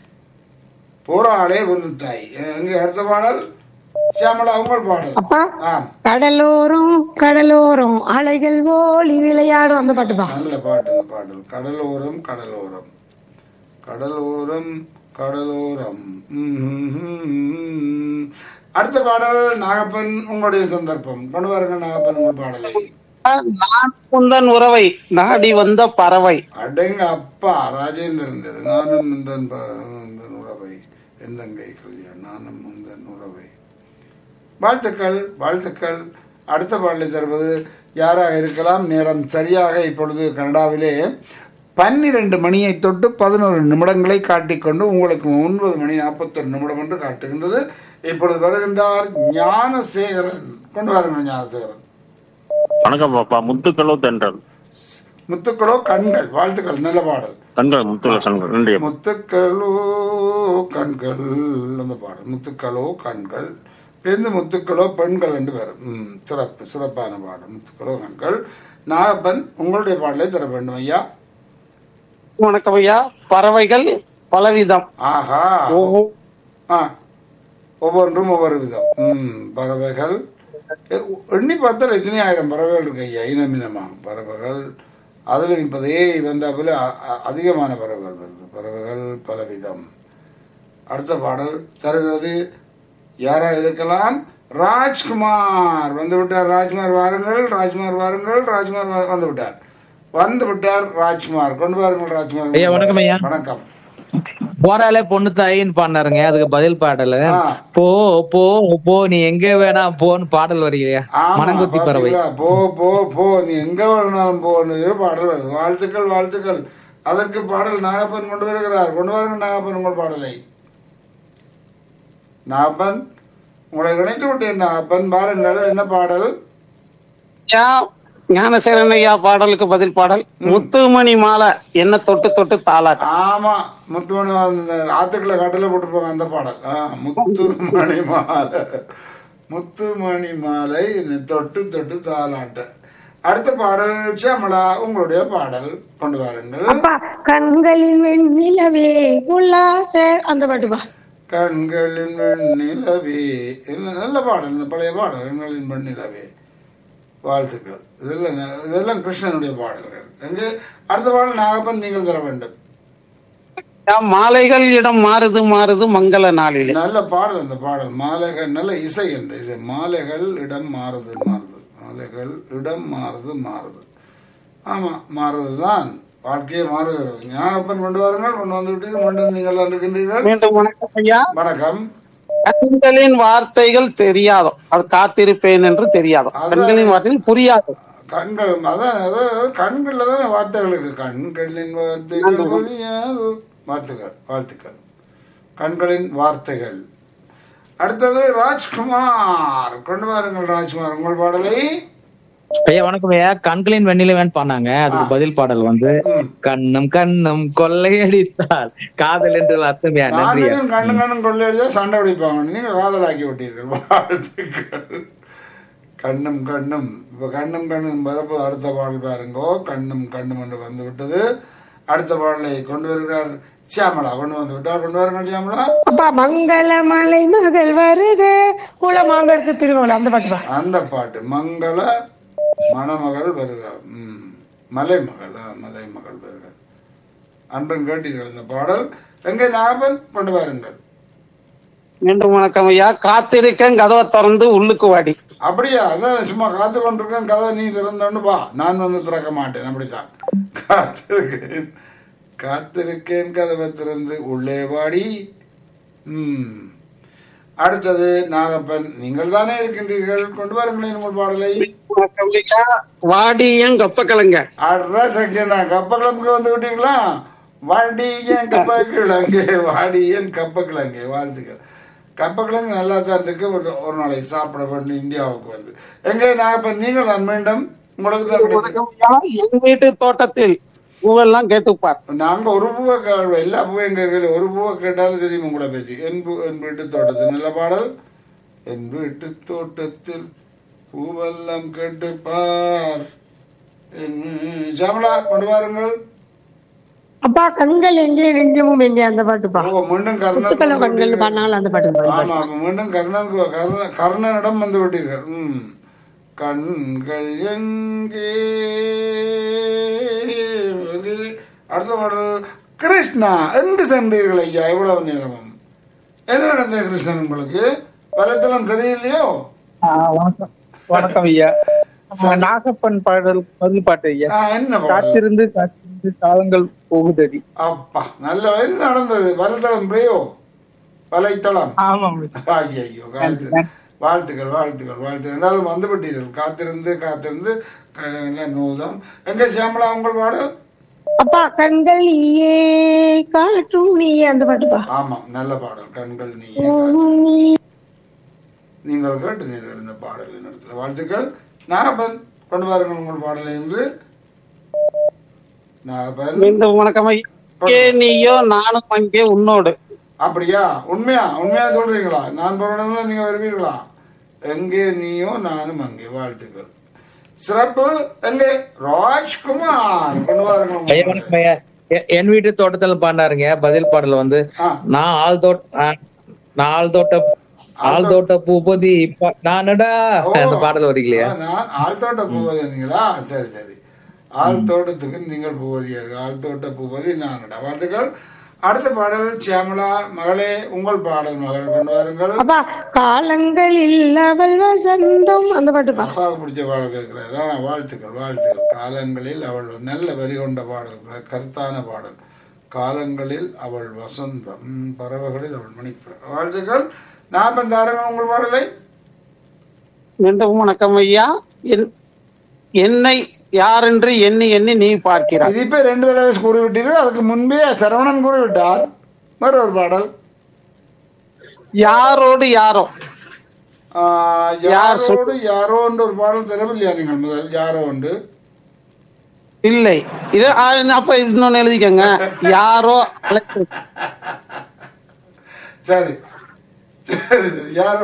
போற ஆளே பொண்ணு தாய் எங்க அடுத்த பாடல் சியாமலா உங்கள் பாடல் அப்பா ஆ கடலோரம் கடலோரம் அலைகள் ஓலி விளையாடும் அந்த பாட்டுப்பா நல்ல பாட்டு இந்த பாடல் கடலோரம் கடலோரம் கடலோரம் கடலோரம் ம்ஹும். அடுத்த பாடல் நாகப்பன் உங்களுடைய சந்தர்ப்பம் கொண்டு வாருங்கள் நாகப்பன் உங்கள் பாடலை நான் குந்தன் உறவை நாடி வந்த பறவை அடங்க அப்பா ராஜேந்திரன் இது நானும் இந்த இந்த உறவை எந்தங்கை கல்யாண் நானும் இந்த உறவை வாழ்த்துக்கள் வாழ்த்துக்கள் அடுத்த பாடலை தருவது யாராக இருக்கலாம் நேரம் சரியாக இப்பொழுது கனடாவிலே பன்னிரண்டு மணியை தொட்டு பதினோரு நிமிடங்களை காட்டிக்கொண்டு உங்களுக்கு ஒன்பது மணி நாற்பத்தொரு நிமிடம் என்று காட்டுகின்றது இப்பொழுது வருகின்றார் ஞானசேகரன் கொண்டு வாருங்கள் ஞானசேகரன் வணக்கம் பாப்பா முத்துக்களோ தென்றல் முத்துக்களோ கண்கள் வாழ்த்துக்கள் நல்ல பாடல் கண்கள் முத்துக்கள் கண்கள் நன்றி அப்பா. முத்துக்களோ கண்கள் அந்த பாடல் முத்துக்களோ கண்கள் பேருந்து முத்துக்களோ பெண்கள் என்று வரும் ம், சிறப்பு சிறப்பான பாடல் முத்துக்களோ கண்கள் நாகப்பன் உங்களுடைய பாடலை தர வேண்டும் ஐயா வணக்கம் ஐயா பறவைகள் பலவிதம் ஆஹா ஒவ்வொ- ஆ ஒவ்வொன்றும் ஒவ்வொரு விதம் ம் பறவைகள் எ- எண்ணி பார்த்தால் எத்தனை ஆயிரம் பறவைகள் இருக்கு ஐயா இனமினமாக பறவைகள் அதில் இப்போது ஏஐ வந்தாப்புல அ- அ- அதிகமான பறவைகள் வருது பறவைகள் பலவிதம் அடுத்த பாடல் தருகிறது யாராக இருக்கலாம் ராஜ்குமார் வந்து விட்டார் ராஜ்குமார் வாருங்கள் ராஜ்குமார் வாருங்கள் ராஜ்குமார் வ- வந்து விட்டார் வந்து விட்டார் ராஜ்குமார் கொண்டு வாருங்கள் ராஜ்குமார் ஐயா, வணக்கம் ஐயா. வணக்கம் போறாலே பொண்ணு தாயின்னு பாடினாருங்க அதுக்கு பதில் பாடல் ஆ. போ போ போ நீ எங்க வேணா போன்னு பாடல் வருகிறியா ஆமா, மணங்குத்தி பறவை பாத்தீங்களா? போ போ போ நீ எங்க வேணாலும் போன்னு பாடல் வருது வாழ்த்துக்கள் வாழ்த்துக்கள் அதற்கு பாடல் நாகப்பன் கொண்டு வருகிறார் கொண்டு வாருங்கள் நாகப்பன் உங்கள் பாடலை நாகப்பன் உங்களை இணைத்து விட்டேன் நாகப்பன் பாருங்கள் என்ன பாடல் ஐயா ஞானசேரன் ஐயா பாடலுக்கு பதில் பாடல் முத்துமணி மாலை என்ன தொட்டு தொட்டு தாளாட்டு ஆமா முத்துமணி அந்த ஆத்துக்களை கட்டில போட்டுருப்பாங்க அந்த பாடல் ஆ, முத்துமணி மாலை முத்துமணி மாலை என்னை தொட்டு தொட்டு தாலாட்ட அடுத்த பாடல் சியாமளா உங்களுடைய பாடல் கொண்டு வாருங்கள் அப்பா கண்களின் வெண்ணிலவே உல்லாச அந்த பாட்டுப்பா கண்களின் வெண்ணிலவே என்ன நல்ல பாடல் இந்த பழைய பாடல் கண்களின் வெண்ணிலவே வாழ்த்துக்கள் இதெல்லாம் ந- இதெல்லாம் கிருஷ்ணனுடைய பாடல்கள் எங்கே அடுத்த பாடல் நாகப்பன் நீங்கள் தர வேண்டும் ஐயா, மாலைகள் இடம் மாறுது மாறுது மங்கள நாளிலே நல்ல பாடல் அந்த பாடல் மாலைகள் நல்ல இசை அந்த இசை மாலைகள் இடம் மாறுது மாறுது மாலைகள் இடம் மாறுது மாறுது ஆமா மாறுதுதான் வாழ்க்கையே மாறுகிறது ஞாபகம் கொண்டு வாருங்கள் கொண்டு வந்து விட்டீர்கள் மீண்டும் நீங்கள் தான் இருக்கின்றீர்கள் மீண்டும் வணக்கம் ஐயா வணக்கம் கண்களின் வார்த்தைகள் தெரியாதோ அது காத்திருப்பேன் என்று தெரியாதோ கண்களின் வார்த்தைகள் புரியாதோ கண்கள் அதான் அதான் கண்கள்ல தானே வார்த்தைகள் இருக்கு கண்களின் வார்த்தைகள் புரியாது வாழ்த்துக்கள் வாழ்த்துக்கள் கண்களின் வார்த்தைகள் அடுத்தது ராஜ்குமார் கொண்டு வாருங்கள் ராஜ்குமார் உங்கள் பாடலை ஐயா வணக்கம் ஐயா கண்களின் வெண்ணிலவேன்னு பாடினாங்க அதுக்கு பதில் பாடல் வந்து கண்ணம் கண்ணம் கொள்ளையடித்தால் காதல் என்று அர்த்தம் ஐயா நன்றி ஐயா. நானும் கண்ணு கண்ணும் கொள்ளையடிச்சா சண்டை பிடிப்பாங்க நீங்க காதலாக்கி விட்டீர்கள் வாழ்த்துக்கள் கண்ணும் கண்ணும் இப்ப கண்ணும் கண்ணும் வரப்போ அடுத்த பாடல் பாருங்கோ கண்ணும் கண்ணும் என்று வந்து விட்டது அடுத்த பாடலை கொண்டு வருகிறார் சியாமலா கொண்டு வந்து விட்டார் கொண்டு வாருங்கள் சியாமலா அப்பா மங்கள மலை மகள் வருக குளமாங்கற்கு திருநோல் அந்த பாட்டுப்பா அந்த பாட்டு மங்கள மணமகள் வருக ம் மலைமகள் ஆ, மலைமகள் வருக அன்பன் கேட்டீர்கள் இந்த பாடல் எங்கே நாபன் கொண்டு வாருங்கள் மீண்டும் வணக்கம் ஐயா காத்திருக்கேன் கதவை திறந்து உள்ளுக்கு வாடி அப்படியா அதான் சும்மா காத்து கொண்டிருக்கேன் கதை நீ திறந்தோன்னு வா நான் வந்து திறக்க மாட்டேன் அப்படித்தான் காத்திருக்கேன் காத்திருக்கேன் கதவை திறந்து உள்ளே வாடி ம் அடுத்தது நாகப்பன் நீங்கள் தானே இருக்கின்றீர்கள் கொண்டு வாருங்களேன் உங்கள் பாடலை வணக்கம் ஐயா வாடியன் கப்ப கலங்க அட்ரா சக்கியண்ணா கப்பக்கிழமைக்கு வந்து விட்டீங்களா வாடியன் கப்பக்கிழங்கு வாடியன் கப்பக்கிழங்கு வாழ்த்துக்கள் கப்பக்கிழங்கு நல்லா தான் இருக்கு ஒரு ஒரு நாளைக்கு சாப்பிட வேண்டும் இந்தியாவுக்கு வந்து எங்கே நாகப்பன் நீங்கள் நான் மீண்டும் உங்களுக்கு தான் கிடைச்சது வணக்கம் ஐயா என் வீட்டு தோட்டத்தில் பூவெல்லாம் கேட்டுப்பார் நாங்க ஒரு பூவை கே- எல்லா பூவையும் கேட்கல ஒரு பூவை கேட்டாலும் தெரியும் உங்களை பற்றி என் பூ என் வீட்டு தோட்டத்தில் நல்ல பாடல் என் வீட்டு தோட்டத்தில் பூவெல்லாம் கேட்டுப்பார் என் ஜாமலா கொண்டு வாருங்கள் அப்பா கண்கள் எங்கே நெஞ்சமும் எங்கே அந்த பாட்டுப்பா ஓ மீண்டும் கர்ணன் புத்துக்கள வந்து கண்கள் விட்டீர்கள். பண்ணாலும் அந்த பாட்டு ஆமா ஆமா, மீண்டும் கர்ணனுக்கு கர்ண- கர்ணனிடம் வந்து விட்டீர்கள் ம் கண்கள் எங்கே எங்கே? அடுத்த பாடல் கிருஷ்ணா எங்கு சென்றீர்கள் ஐயா இவ்வளவு நேரமும் என்ன நடந்தது கிருஷ்ணன் உங்களுக்கு வலைத்தளம் தெரியலையோ ஆ, வணக்கம் வணக்கம் ஐயா ஆமா, நாகப்பன் பாடல் பதில் பாட்டு ஐயா ஆ, என்ன பாடல் காத்திருந்து காத்திருந்து காலங்கள் போகுதடி அப்பா நல்ல என்ன நடந்தது வலைத்தளம் பிரியோ வலைத்தளம் ஆமாம் ஐயோ வாழ்த்து வாழ்த்துக்கள் வாழ்த்துக்கள் வாழ்த்துக்கள் எல்லாரும் வந்து விட்டீர்கள் காத்திருந்து காத்திருந்து க- நூதம் எங்க சியாமலா உங்கள் பாடல் அப்பா கண்கள் நீயே காற்றும் நீயே அந்த பாட்டுப்பா ஆமாம் நல்ல பாடல் கண்கள் நீயே நீங்கள் கேட்டினீர்கள் இந்த பாடலின் இடத்துல வாழ்த்துக்கள் நாகப்பன் கொண்டு வாருங்கள் உங்கள் பாடலை என்று நாகப்பன் மீண்டும் வணக்கம் ஐயா இங்கே நீயோ நானும் அங்கே உன்னோடு அப்படியா உண்மையா உண்மையா சொல்றீங்களா நான் போறதுல நீங்க வருவீர்களா எங்கே நீயோ நானும் அங்கே வாழ்த்துக்கள் சிறப்பு எங்கே ராஜ்குமார் கொண்டு வாருங்கள் உங்கள் ஐயா பாடலை. வணக்கம் ஐயா எ- என் வீட்டு தோட்டத்துல பாண்டாருங்க பதில் பாடல் வந்து ஆ. நான் ஆள் தோட்ட ஆ, நான் ஆள் தோட்ட ஆள் தோட்ட பூபதி ப- நானடா ஓ. அந்த பாடல் வரீங்களா ஆ, நான் ஆழ்தோட்ட பூவதிங்களா சரி சரி ஆள் தோட்டத்துக்கு நீங்கள் பூவதியர்கள் ஆள் தோட்ட பூவதி நானடா வாழ்த்துக்கள் அடுத்த பாடல் சியாமலா மகளே உங்கள் பாடல் மகள் கொண்டு வாருங்கள் அப்பா காலங்களில் அவள் வசந்தம் அந்த பாட்டுப்பா அப்பாவுக்கு பிடிச்ச பாடல் கேட்கிறாரா வாழ்த்துக்கள் வாழ்த்துக்கள் காலங்களில் அவள் நல்ல வரி கொண்ட பாடல் க- கருத்தான பாடல் காலங்களில் அவள் வசந்தம் ம், பறவைகளில் அவள் மணிப்புற வாழ்த்துக்கள் நாற்பது தாரங்கள் உங்கள் பாடலை மீண்டும் வணக்கம் ஐயா என்- என்னை யாரென்று எண்ணி எண்ணி நீ பார்க்கிறாய் இது இப்ப ரெண்டு தடவை கூறிவிட்டீர்கள் அதுக்கு முன்பே சரவணன் கூறிவிட்டார் மற்றொரு பாடல் யாரோடு யாரோ ஆ, யார் சொல்- யாரோடு யாரோ என்று ஒரு பாடல் தரவில்லையா நீங்கள் முதல் யாரோ உண்டு இல்லை இது ஆ, அப்ப இன்னொன்னு எழுதிக்கங்க யாரோ அழைத்து சரி சரி, சரி. யாரோ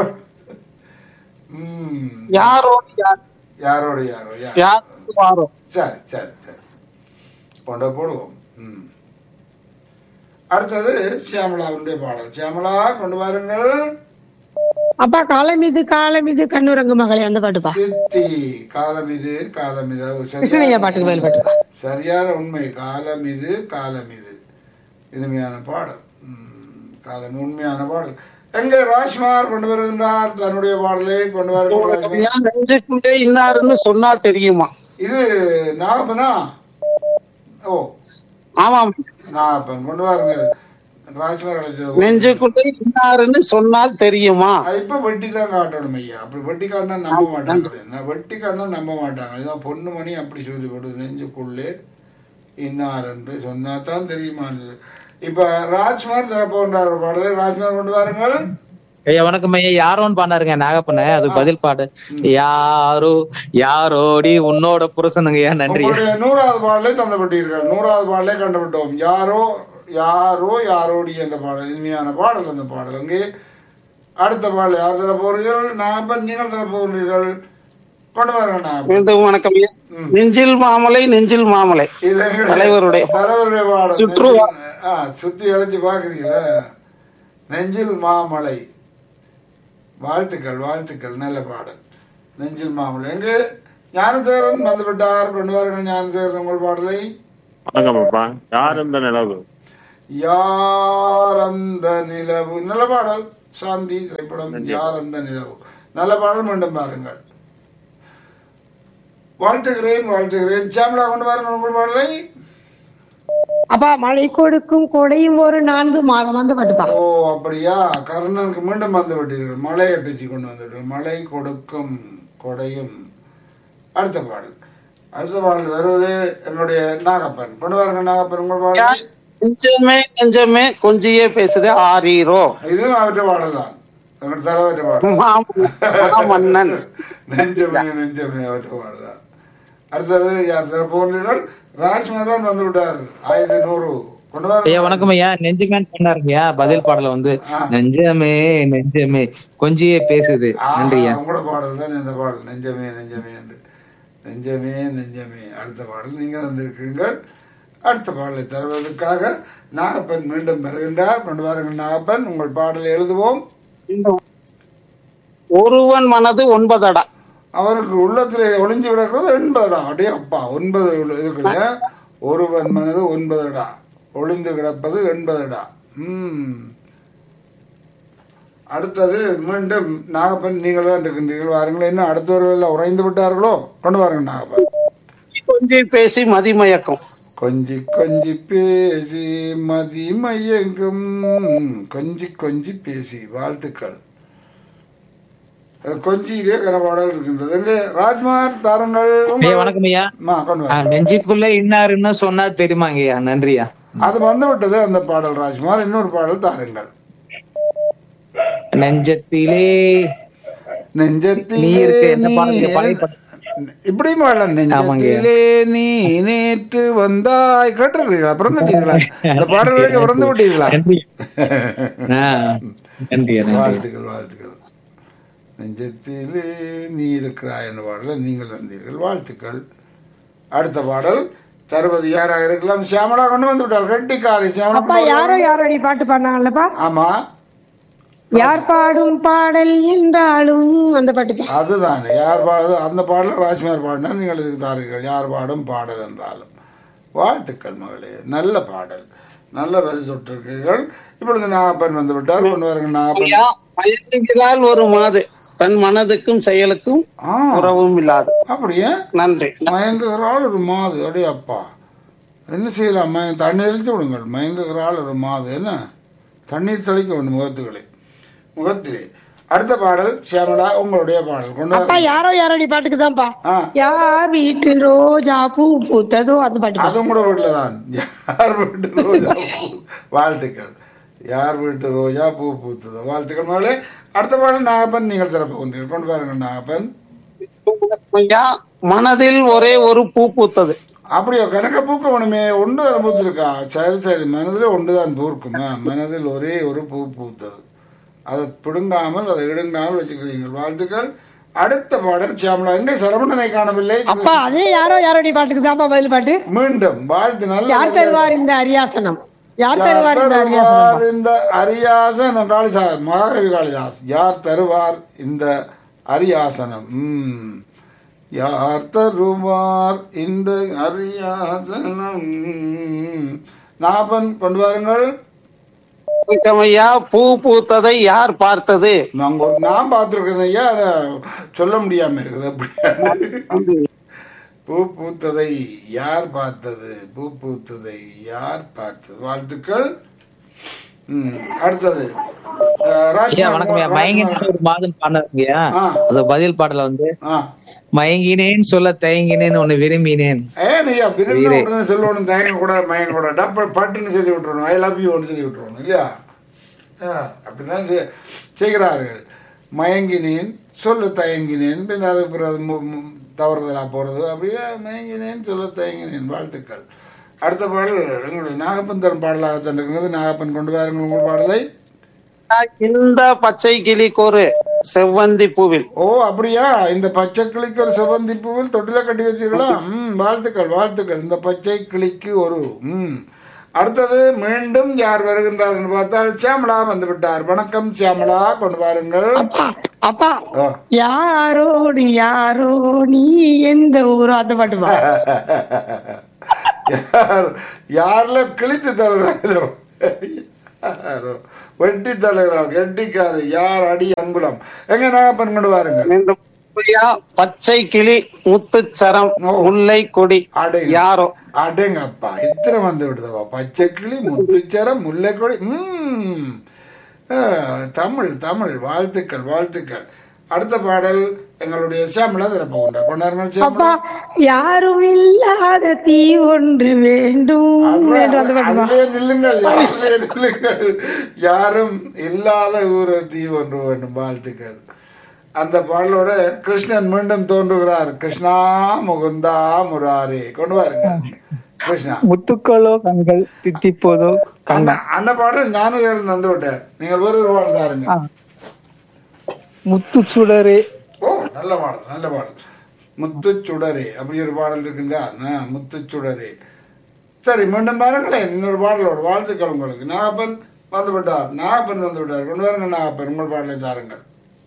ம் யாரோடு யார் யாரோடு யாரோ யார் யாரோடு யாரோ சரி சரி சரி கொண்ட போடுவோம் ம் அடுத்தது சியாமலாவுடைய பாடல் சியாமலா கொண்டு வாருங்கள் அப்பா காலம் இது காலம் இது கண்ணுரங்கு மகளே அந்த பாட்டுப்பா சித்தி காலம் இது காலம் இது அது சரியான- கிருஷ்ணய்யா பாட்டுக்கு மேல் பாட்டுப்பா சரியான உண்மை காலம் இது காலம் இது இனிமையான பாடல் ம், காலம் உண்மையான பாடல் எங்கே ராஜ்குமார் கொண்டு வருகின்றார் தன்னுடைய பாடலை கொண்டு வருகிறார் என் நெஞ்சுக்குள்ளே இன்னாருன்னு சொன்னா தெரியுமா இது நாகப்பனா ஓ ஆமாம் நாகப்பன் கொண்டு வாருங்க ராஜ்குமார் அழைச்சது நெஞ்சுக்குள்ளே இன்னாருன்னு சொன்னால் தெரியுமா அது இப்ப வெட்டி தான் காட்டணும் ஐயா அப்படி வெட்டி காட்டினா நம்ப மாட்டாங்க நான் வெட்டி காட்டினா நம்ப மாட்டாங்க இதான் பொண்ணு மணி அப்படி சொல்லி போடுது நெஞ்சுக்குள்ளே இன்னார் என்று சொன்னா தான் தெரியுமா இப்ப ராஜ்குமார் சிறப்புன்றார் ஒரு பாடலை ராஜ்குமார் கொண்டு வாருங்கள் ஐயா வணக்கம் ஐயா யாரோன்னு பாண்டாருங்க நாகப்பண்ண அது பதில் பாடு யாரோ யாரோடி உன்னோட புருஷனுங்க ஐயா நன்றி உங்களுடைய நூறாவது பாடலை தந்துவிட்டீர்கள் நூறாவது பாடலை கண்டுவிட்டோம் யாரோ யாரோ யாரோடி என்ற பாடல் இனிமையான பாடல் அந்த பாடல் அங்கே அடுத்த பாடல் யார் தர போறீர்கள் நான் நீங்கள் தர போகிறீர்கள் கொண்டு வாருங்க நான் மீண்டும் வணக்கம் ஐயா நெஞ்சில் மாமலை நெஞ்சில் மாமலை இது எங்களுடைய தலைவருடைய தலைவருடைய பாடல் சுற்று நெஞ்சில் ஆ, சுத்தி அழைச்சு பாக்குறீங்களா நெஞ்சில் மாமலை வாழ்த்துக்கள் வாழ்த்துக்கள் நல்ல பாடல் நெஞ்சில் மாமலை எங்கு ஞானசேகரன் வந்துவிட்டார் கொண்டு வாருங்கள் ஞானசேகரன் உங்கள் பாடலை வணக்கம் அப்பா யார் இந்த நிலவு யார் அந்த நிலவு நல்ல பாடல் சாந்தி திரைப்படம் யார் அந்த நிலவு நல்ல பாடல் மீண்டும் பாருங்கள் வாழ்த்துகிறேன் வாழ்த்துகிறேன் சாமலா கொண்டு வாருங்கள் உங்கள் பாடலை அப்பா மழை கொடுக்கும் கொடையும் ஒரு நான்கு மாதம் வந்து பாட்டுப்பா ஓ அப்படியா கர்ணனுக்கு மீண்டும் வந்து விட்டீர்கள் மழையை பற்றி கொண்டு வந்து விட்டீர்கள் மழை கொடுக்கும் கொடையும் அடுத்த பாடல் அடுத்த பாடல் வருவது என்னுடைய நாகப்பன் கொண்டு வாருங்க நாகப்பன் உங்கள் பாடல் நெஞ்சமே நெஞ்சமே கொஞ்சியே பேசுதே ஆரீரோ இதுவும் அவற்றை பாடல் தான் எங்கள் தலைவற்ற பாடல் மாம- மன்னன் நெஞ்சமே நெஞ்சமே அவற்றை பாடல் தான் அடுத்தது யார் சிறப்பு கொண்டீர்கள் ராஜ்மதான் வந்து விட்டார் ஆயிரத்தி நூறு கொண்டு ஐயா வாருங்க வணக்கம் ஐயா நெஞ்சுமேன் பண்ணாருங்கய்யா பதில் பாடல வந்து நெஞ்சமே நெஞ்சமே கொஞ்சியே பேசுது நன்றியா உங்களோட பாடல் தான் இந்த பாடல் நெஞ்சமே நெஞ்சமே என்று நெஞ்சமே நெஞ்சமே அடுத்த பாடல் நீங்க வந்திருக்கீங்கள் அடுத்த பாடலை தருவதற்காக நாகப்பன் மீண்டும் வருகின்றார் கொண்டு வாருங்கள் நாகப்பன் உங்கள் பாடலை எழுதுவோம் ஒருவன் மனது ஒன்பதடா அவருக்கு உள்ளத்திலே ஒளிஞ்சு கிடக்கிறது எண்பதடா அடே அப்பா ஒன்பது இதுக்குள்ள ஒருவன் மனது ஒன்பதடா ஒளிந்து கிடப்பது எண்பதடா ம் அடுத்தது மீண்டும் நாகப்பன் நீங்கள் தான் இருக்கின்றீர்கள் வாருங்கள் என்ன அடுத்தவர்கள் எல்லாம் உறைந்து விட்டார்களோ கொண்டு வாருங்கள் நாகப்பன் கொஞ்சி பேசி மதிமயக்கம் கொஞ்சி கொஞ்சி பேசி மதி மயங்கும் கொஞ்சி கொஞ்சி பேசி வாழ்த்துக்கள் அது கொஞ்சியிலே கனபாடல் இருக்கின்றது எங்கே ராஜ்குமார் தாருங்கள் உங்கள்- ஐயா வணக்கம் ஐயா அம்மா, கொண்டு ஆ, வா. நெஞ்சுக்குள்ள இன்னாருன்னு சொன்னா தெரியுமாங்கய்யா நன்றியா அது வந்து விட்டது அந்த பாடல் ராஜ்குமார் இன்னொரு பாடல் தாருங்கள் நெஞ்சத்திலே நெஞ்சத்திலே நீ இருக்க எந்த நீ பாடல் பழைய பாடல் இப்படி பாடல நெஞ்சத்திலே நீ நேற்று வந்தாய் கேட்டிருக்கீங்களா பிறந்துட்டீங்களா இந்த பாடல் வரைக்கும் பிறந்து விட்டீங்களா நன்றி ஆ, நன்றியா நன்றி வாழ்த்துக்கள் வாழ்த்துக்கள் நெஞ்சத்திலே நீ இருக்கிறாய் என்ற பாடலை நீங்கள் தந்தீர்கள் வாழ்த்துக்கள் அடுத்த பாடல் தருவது யாராக இருக்கலாம் சியாமலா கொண்டு வந்து விட்டால் கெட்டிக்காரி அப்பா சியாமலா யாரோ யாரோடி பாட்டு பாடினாங்கல்லப்பா ஆமா யார் பாடும் பாடல் என்றாலும் அந்த பாட்டுப்பா அதுதான் யார் பாடுது அந்த பாடல ராஜ்குமார் பாடினா நீங்கள் இதுக்கு தாருங்கள் யார் பாடும் பாடல் என்றாலும் வாழ்த்துக்கள் மகளே நல்ல பாடல் நல்ல வரி சொட்டிருக்கீர்கள் இப்பொழுது நாகப்பன் வந்து விட்டார் கொண்டு வாருங்கள் நாகப்பன் ஐயா, மயங்குகிறாள் ஒரு மாது தன் மனதுக்கும் செயலுக்கும் ஆ உறவும் இல்லாது அப்படியே நன்றி மயங்குகிறாள் ஒரு மாது அடே அப்பா என்ன செய்யலாம் மய தண்ணீர் தெளித்து விடுங்கள் மயங்குகிறாள் ஒரு மாது என்ன தண்ணீர் தெளிக்க வேண்டும் முகத்துக்களை முகத்திலே அடுத்த பாடல் சியாமலா உங்களுடைய பாடல் கொண்டு அப்பா வாருங்கள். யாரோ யாரோடி பாட்டுக்கு தான்ப்பா ஆ யார் வீட்டில் ரோஜா பூ பூத்ததோ அந்த பாட்டு அதுவும் கூட வீட்டில் தான் யார் வீட்டு ரோஜா பூ வாழ்த்துக்கள் யார் வீட்டு ரோஜா பூ பூத்தது வாழ்த்துக்கள் மகளே அடுத்த பாடல் நாகப்பன் நீங்கள் சிறப்பு கொண்டீர்கள் கொண்டு பாருங்கள் நாகப்பன் ஐயா மனதில் ஒரே ஒரு பூ பூத்தது அப்படியோ கனக பூக்க வேணுமே ஒன்று தான் பூத்திருக்கா சரி சரி மனதில் ஒன்று தான் பூர்க்குமா மனதில் ஒரே ஒரு பூ பூத்தது அதை பிடுங்காமல் அதை இடுங்காமல் வச்சுக்கிறீங்க வாழ்த்துக்கள் அடுத்த பாடல் சியாமலா எங்கே சரவணனை காணவில்லை அப்பா அதே யாரோ யாரோடி பாட்டுக்கு தான்ப்பா பதில் பாட்டு மீண்டும் வாழ்த்து நல்ல யார் தருவார் இந்த அரியாசனம் யார் யார் தருவார் இந்த அரியாசனம் தருவார் இந்த அரியாசனம் காளிதாஸ் மகாகவி காளிதாஸ் யார் தருவார் இந்த அரியாசனம் ம். யார் தருவார் இந்த அரியாசனம் நாபன் கொண்டு வாருங்கள் வணக்கம் ஐயா பூ பூத்ததை யார் பார்த்தது நாங்க நான் பார்த்துருக்கேன் ஐயா அதை சொல்ல முடியாம இருக்குது அப்படி பூ பூத்ததை யார் பார்த்தது பூ பூத்ததை யார் பார்த்தது வாழ்த்துக்கள் ம், அடுத்தது அஹ், ஐயா ராஜ்குமார் வணக்கம் ஐயா ராஜ்குமார். மயங்கினேன் ஒரு மாதம் பாடினாருங்கய்யா ஆ. அந்த பதில் பாடல வந்து ஆ. மயங்கினேன் சொல்ல தயங்கினேன் உன்னை விரும்பினேன் ஏன் ஐயா விரும்பின உடனே சொல்லணும் தயங்க கூட மயங்க கூட டப்ப பட்டுன்னு சொல்லி விட்டுறணும் ஐ லவ் யூன்னு சொல்லி விட்டுறணும் இல்லையா ஆ, அப்படிதான் செய்- செய்கிறார்கள் மயங்கினேன் சொல்ல தயங்கினேன் பின் அதுக்கு பிறகு மு- மு- தவறுதலா போறது அப்படியே மயங்கினேன் சொல்ல தயங்கினேன் வாழ்த்துக்கள் அடுத்த பாடல் எங்களுடைய நாகப்பன் தரும் பாடலாக தந்திருக்கிறது நாகப்பன் கொண்டு வாருங்கள் உங்கள் பாடலை இந்த பச்சை கிளி கோரு செவ்வந்தி பூவில் ஓ அப்படியா இந்த பச்சை கிளிக்கு ஒரு செவந்தி பூவில் தொட்டில கட்டி வச்சிருங்களா ம் வாழ்த்துக்கள் வாழ்த்துக்கள் இந்த பச்சை கிளிக்கு ஒரு ம் அடுத்தது மீண்டும் யார் வருகின்றார் என்று பார்த்தால் சியாமலா வந்து விட்டார் வணக்கம் சியாமலா கொண்டு வாருங்கள் அப்பா அப்பா ஆ. யாரோ நீ யாரோ நீ எந்த ஊரோ அந்த பாட்டு பா யார் யாரில் கிழித்து தழுகிறாரோ யாரோ வெட்டி தழுகிறார் கெட்டிக்காரு யார் அடி அங்குலம் எங்க நாகப்பன் கொண்டு வாருங்க மீண்டும் ஐயா பச்சை கிளி முத்துச்சரம் முல்லை கொடி அடேங்க. யாரோ அடேங்கப்பா இத்தனை வந்து விடுதவா பச்சை கிளி முத்துச்சரம் முல்லைக்கொடி ம் ஆ, தமிழ் தமிழ் வாழ்த்துக்கள் வாழ்த்துக்கள் அடுத்த பாடல் எங்களுடைய சியாமலா திறப்பு கொண்டா கொண்டாருங்கள் அப்பா சியாமலா யாரும் இல்லாத தீ ஒன்று வேண்டும் என்று அந்த பாட்டு பா அதிலே நில்லுங்கள் அதிலே நில்லுங்கள் யாரும் இல்லாத ஊர் தீ ஒன்று வேண்டும் வாழ்த்துக்கள் அந்த பாடலோட கிருஷ்ணன் மீண்டும் தோன்றுகிறார் கிருஷ்ணா முகுந்தா முராரே கொண்டு வாருங்க கிருஷ்ணா முத்துக்களோ கண்கள் தித்திப்போதோ அந்த அந்த பாடல் ஞானதேவன் தந்து விட்டார் நீங்கள் வேறு ஒரு பாடல் தாருங்க ஆ. முத்து சுடரே ஓ நல்ல பாடல் நல்ல பாடல் முத்துச்சுடரே அப்படி ஒரு பாடல் இருக்குங்க ஆ, முத்துச்சுடரே சரி மீண்டும் பாருங்களேன் இன்னொரு பாடலோட வாழ்த்துக்கள் உங்களுக்கு நாகப்பன் வந்து விட்டார் நாகப்பன் வந்து விட்டார் கொண்டு வாருங்க நாகப்பன் உங்கள் பாடலை தாருங்கள்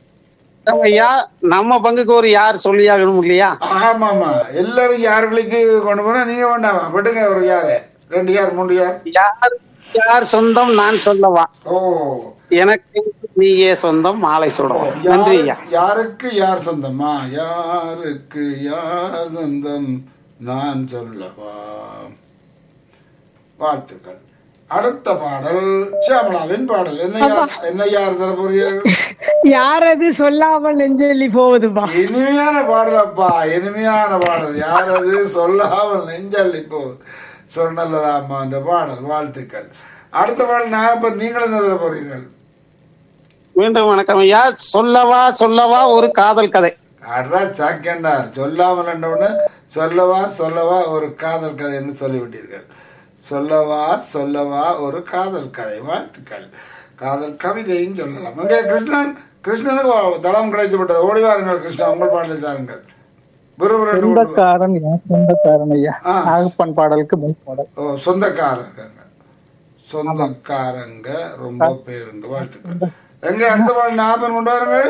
ஐயா நம்ம பங்குக்கு ஒரு யார் சொல்லியாகணும் இல்லையா ஆமா ஆமா எல்லாரும் யார் விழித்து கொண்டு போனா நீங்க வேண்டாமா விட்டுங்க ஒரு யாரு ரெண்டு யார் மூணு யார் யார் யார் சொந்தம் நான் சொல்லவா ஓ எனக்கு நீயே சொந்தம் மாலை சுடவா நன்றி ஐயா யாரு- யாருக்கு யார் சொந்தமா யாருக்கு யார் சொந்தம் நான் சொல்லவா வாழ்த்துக்கள் அடுத்த பாடல் சியாமலாவின் பாடல் என்ன யார் என்ன யார் தர போறீர்கள் யாரது சொல்லாமல் நெஞ்சொல்லி போவதுப்பா இனிமையான பாடல் அப்பா இனிமையான பாடல் யார் அது சொல்லாமல் நெஞ்சள்ளி போகுது சொன்னல்லதாம்மா என்ற பாடல் வாழ்த்துக்கள் அடுத்த பாடல் நாகப்பன் நீங்கள் என்ன தர போறீர்கள் மீண்டும் வணக்கம் ஐயா சொல்லவா சொல்லவா ஒரு காதல் கதை அட்ரா சாக்கண்டார் சொல்லாமல் உடனே சொல்லவா சொல்லவா ஒரு காதல் கதைன்னு சொல்லிவிட்டீர்கள் சொல்லவா சொல்லவா ஒரு காதல் கதை வாழ்த்துக்கள் காதல் கவிதையும் சொல்லலாம் அங்கே கிருஷ்ணன் கிருஷ்ணனுக்கு தளம் கிடைத்து விட்டது ஓடி வாருங்கள் கிருஷ்ணா உங்கள் பாடலை தாருங்கள் விறுவிறு சொந்தக்காரன் என் சொந்தக்காரன் ஐயா ஆ. நாகப்பன் பாடலுக்கு முதல் பாடல் ஓ சொந்தக்காரங்க சொந்தக்காரங்க ரொம்ப பேருங்க வாழ்த்துக்கள் எங்க அடுத்த பாடல் ஞாபகம் கொண்டு வாருங்க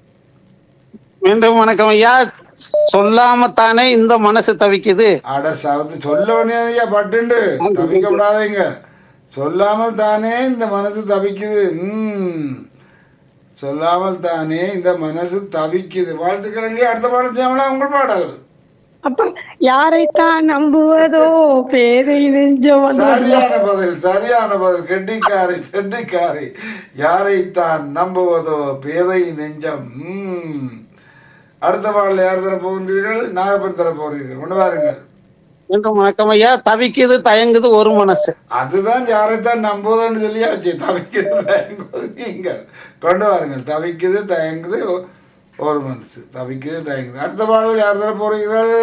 மீண்டும் வணக்கம் ஐயா சொல்லாம தானே இந்த மனசு தவிக்குது அட சவத்து சொல்ல வேண்டிய பட்டுண்டு தவிக்க விடாதீங்க சொல்லாமல் தானே இந்த மனசு தவிக்குது ம் சொல்லாமல் தானே இந்த மனசு தவிக்குது வாழ்த்துக்கள் எங்கே அடுத்த பாடல் சேமலா உங்கள் பாடல் அப்பா யாரைத்தான் நம்புவதோ பேதை நெஞ்சம் அந்த பாட்டு பா. சரியான பதில் சரியான பதில் கெட்டிக்காரி செட்டிக்காரி யாரைத்தான் நம்புவதோ பேதை நெஞ்சம் ம் அடுத்த பாடல் யார் தர போகின்றீர்கள் நாகப்பன் தர போகிறீர்கள் கொண்டு வாருங்கள் மீண்டும் வணக்கம் ஐயா தவிக்குது தயங்குது ஒரு மனசு அதுதான் யாரைத்தான் நம்புவதுன்னு சொல்லியாச்சு தவிக்குது தயங்குவது நீங்கள் கொண்டு வாருங்கள் தவிக்குது தயங்குது ஒ- ஒரு மனசு தவிக்குது தயங்குது அடுத்த பாடல் யார் தர போறீர்கள்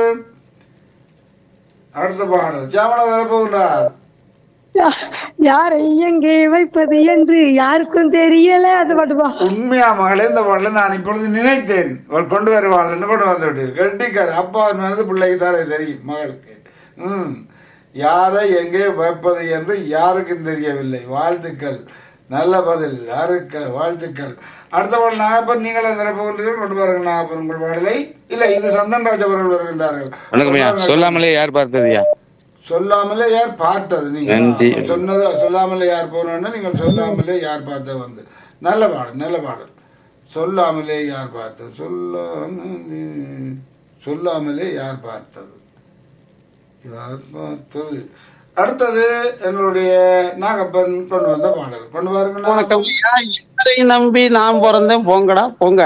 அடுத்த பாடல் சாமலா தர போகின்றார் யா- யாரை எங்கே வைப்பது என்று யாருக்கும் தெரியல அந்த பாட்டு பா உண்மையா மகளே இந்த பாடலை நான் இப்பொழுது நினைத்தேன் இவள் கொண்டு வருவாள் கொண்டு வந்து விட்டீர்கள் கட்டிக்காரு அப்பா மனது பிள்ளைக்கு தானே தெரியும் மகளுக்கு ம் யாரை எங்கே வைப்பது என்று யாருக்கும் தெரியவில்லை வாழ்த்துக்கள் நல்ல பதில் யாருக்கு வாழ்த்துக்கள் அடுத்த பாடல் நாகப்பன் நீங்களே நிரப்புகின்றீர்கள் கொண்டு வாருங்கள் நாகப்பன் உங்கள் பாடலை இல்லை இது சந்தன் ராஜ் அவர்கள் வருகின்றார்கள் வணக்கம் ஐயா சொல்லாமலே யார் பார்த்ததுயா சொல்லாமலே யார் பார்த்தது நீங்க நன்றி. சொன்னது சொல்லாமலே யார் போனோன்னு நீங்கள் சொல்லாமலே யார் பார்த்தது வந்து நல்ல பாடல் நல்ல பாடல் சொல்லாமலே யார் பார்த்தது சொல்லாமலே சொல்லாமலே யார் பார்த்தது யார் பார்த்தது அடுத்தது எங்களுடைய நாகப்பன் கொண்டு வந்த பாடல் கொண்டு பாருங்க வணக்கம் ஐயா யாரை நம்பி நான் பிறந்தேன் போங்கடா போங்க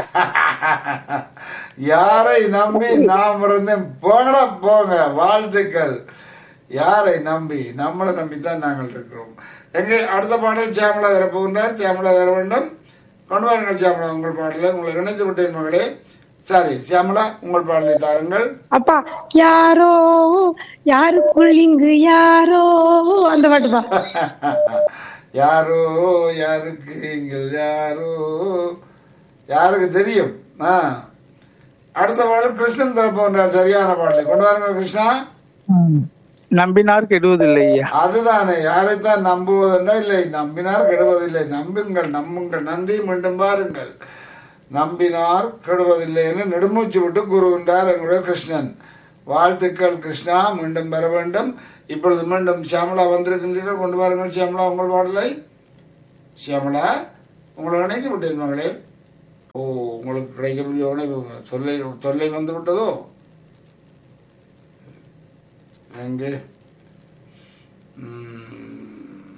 யாரை நம்பி நான் பிறந்தேன் போங்கடா போங்க வாழ்த்துக்கள் யாரை நம்பி நம்மளை நம்பித்தான் நாங்கள் இருக்கிறோம் எங்க அடுத்த பாடல் சியாமலா தர போகின்றார் சியாமலா தர வேண்டும் கொண்டு வாருங்கள் சியாமலா உங்கள் பாடலை உங்களை இணைத்து விட்டேன் மகளே சரி சியாமலா உங்கள் பாடலை தாருங்கள் அப்பா யாரோ யாருக்குள் இங்கு யாரோ அந்த பாட்டு பா யாரோ யாருக்கு இங்கள் யாரோ யாருக்கு தெரியும் ஆ அடுத்த பாடல் கிருஷ்ணன் தரப்போன்றார் சரியான பாடலை கொண்டு வாருங்க கிருஷ்ணா நம்பினார் கெடுவதில்லை ஐயா அதுதானே யாரைத்தான் நம்புவதென்றா இல்லை நம்பினார் கெடுவதில்லை நம்புங்கள் நம்புங்கள் நன்றி மீண்டும் பாருங்கள் நம்பினார் கெடுவதில்லை என்று நெடுமூச்சு விட்டு கூறுகின்றார் எங்களுடைய கிருஷ்ணன் வாழ்த்துக்கள் கிருஷ்ணா மீண்டும் பெற வேண்டும் இப்பொழுது மீண்டும் சியாமலா வந்திருக்கின்றீர்கள் கொண்டு வாருங்கள் சியாமலா உங்கள் பாடலை சியாமலா உங்களை இணைத்து விட்டேன் மகளே ஓ உங்களுக்கு கிடைக்கவில்லை உணவு தொல்லை தொல்லை வந்து விட்டதோ எங்கே ம்.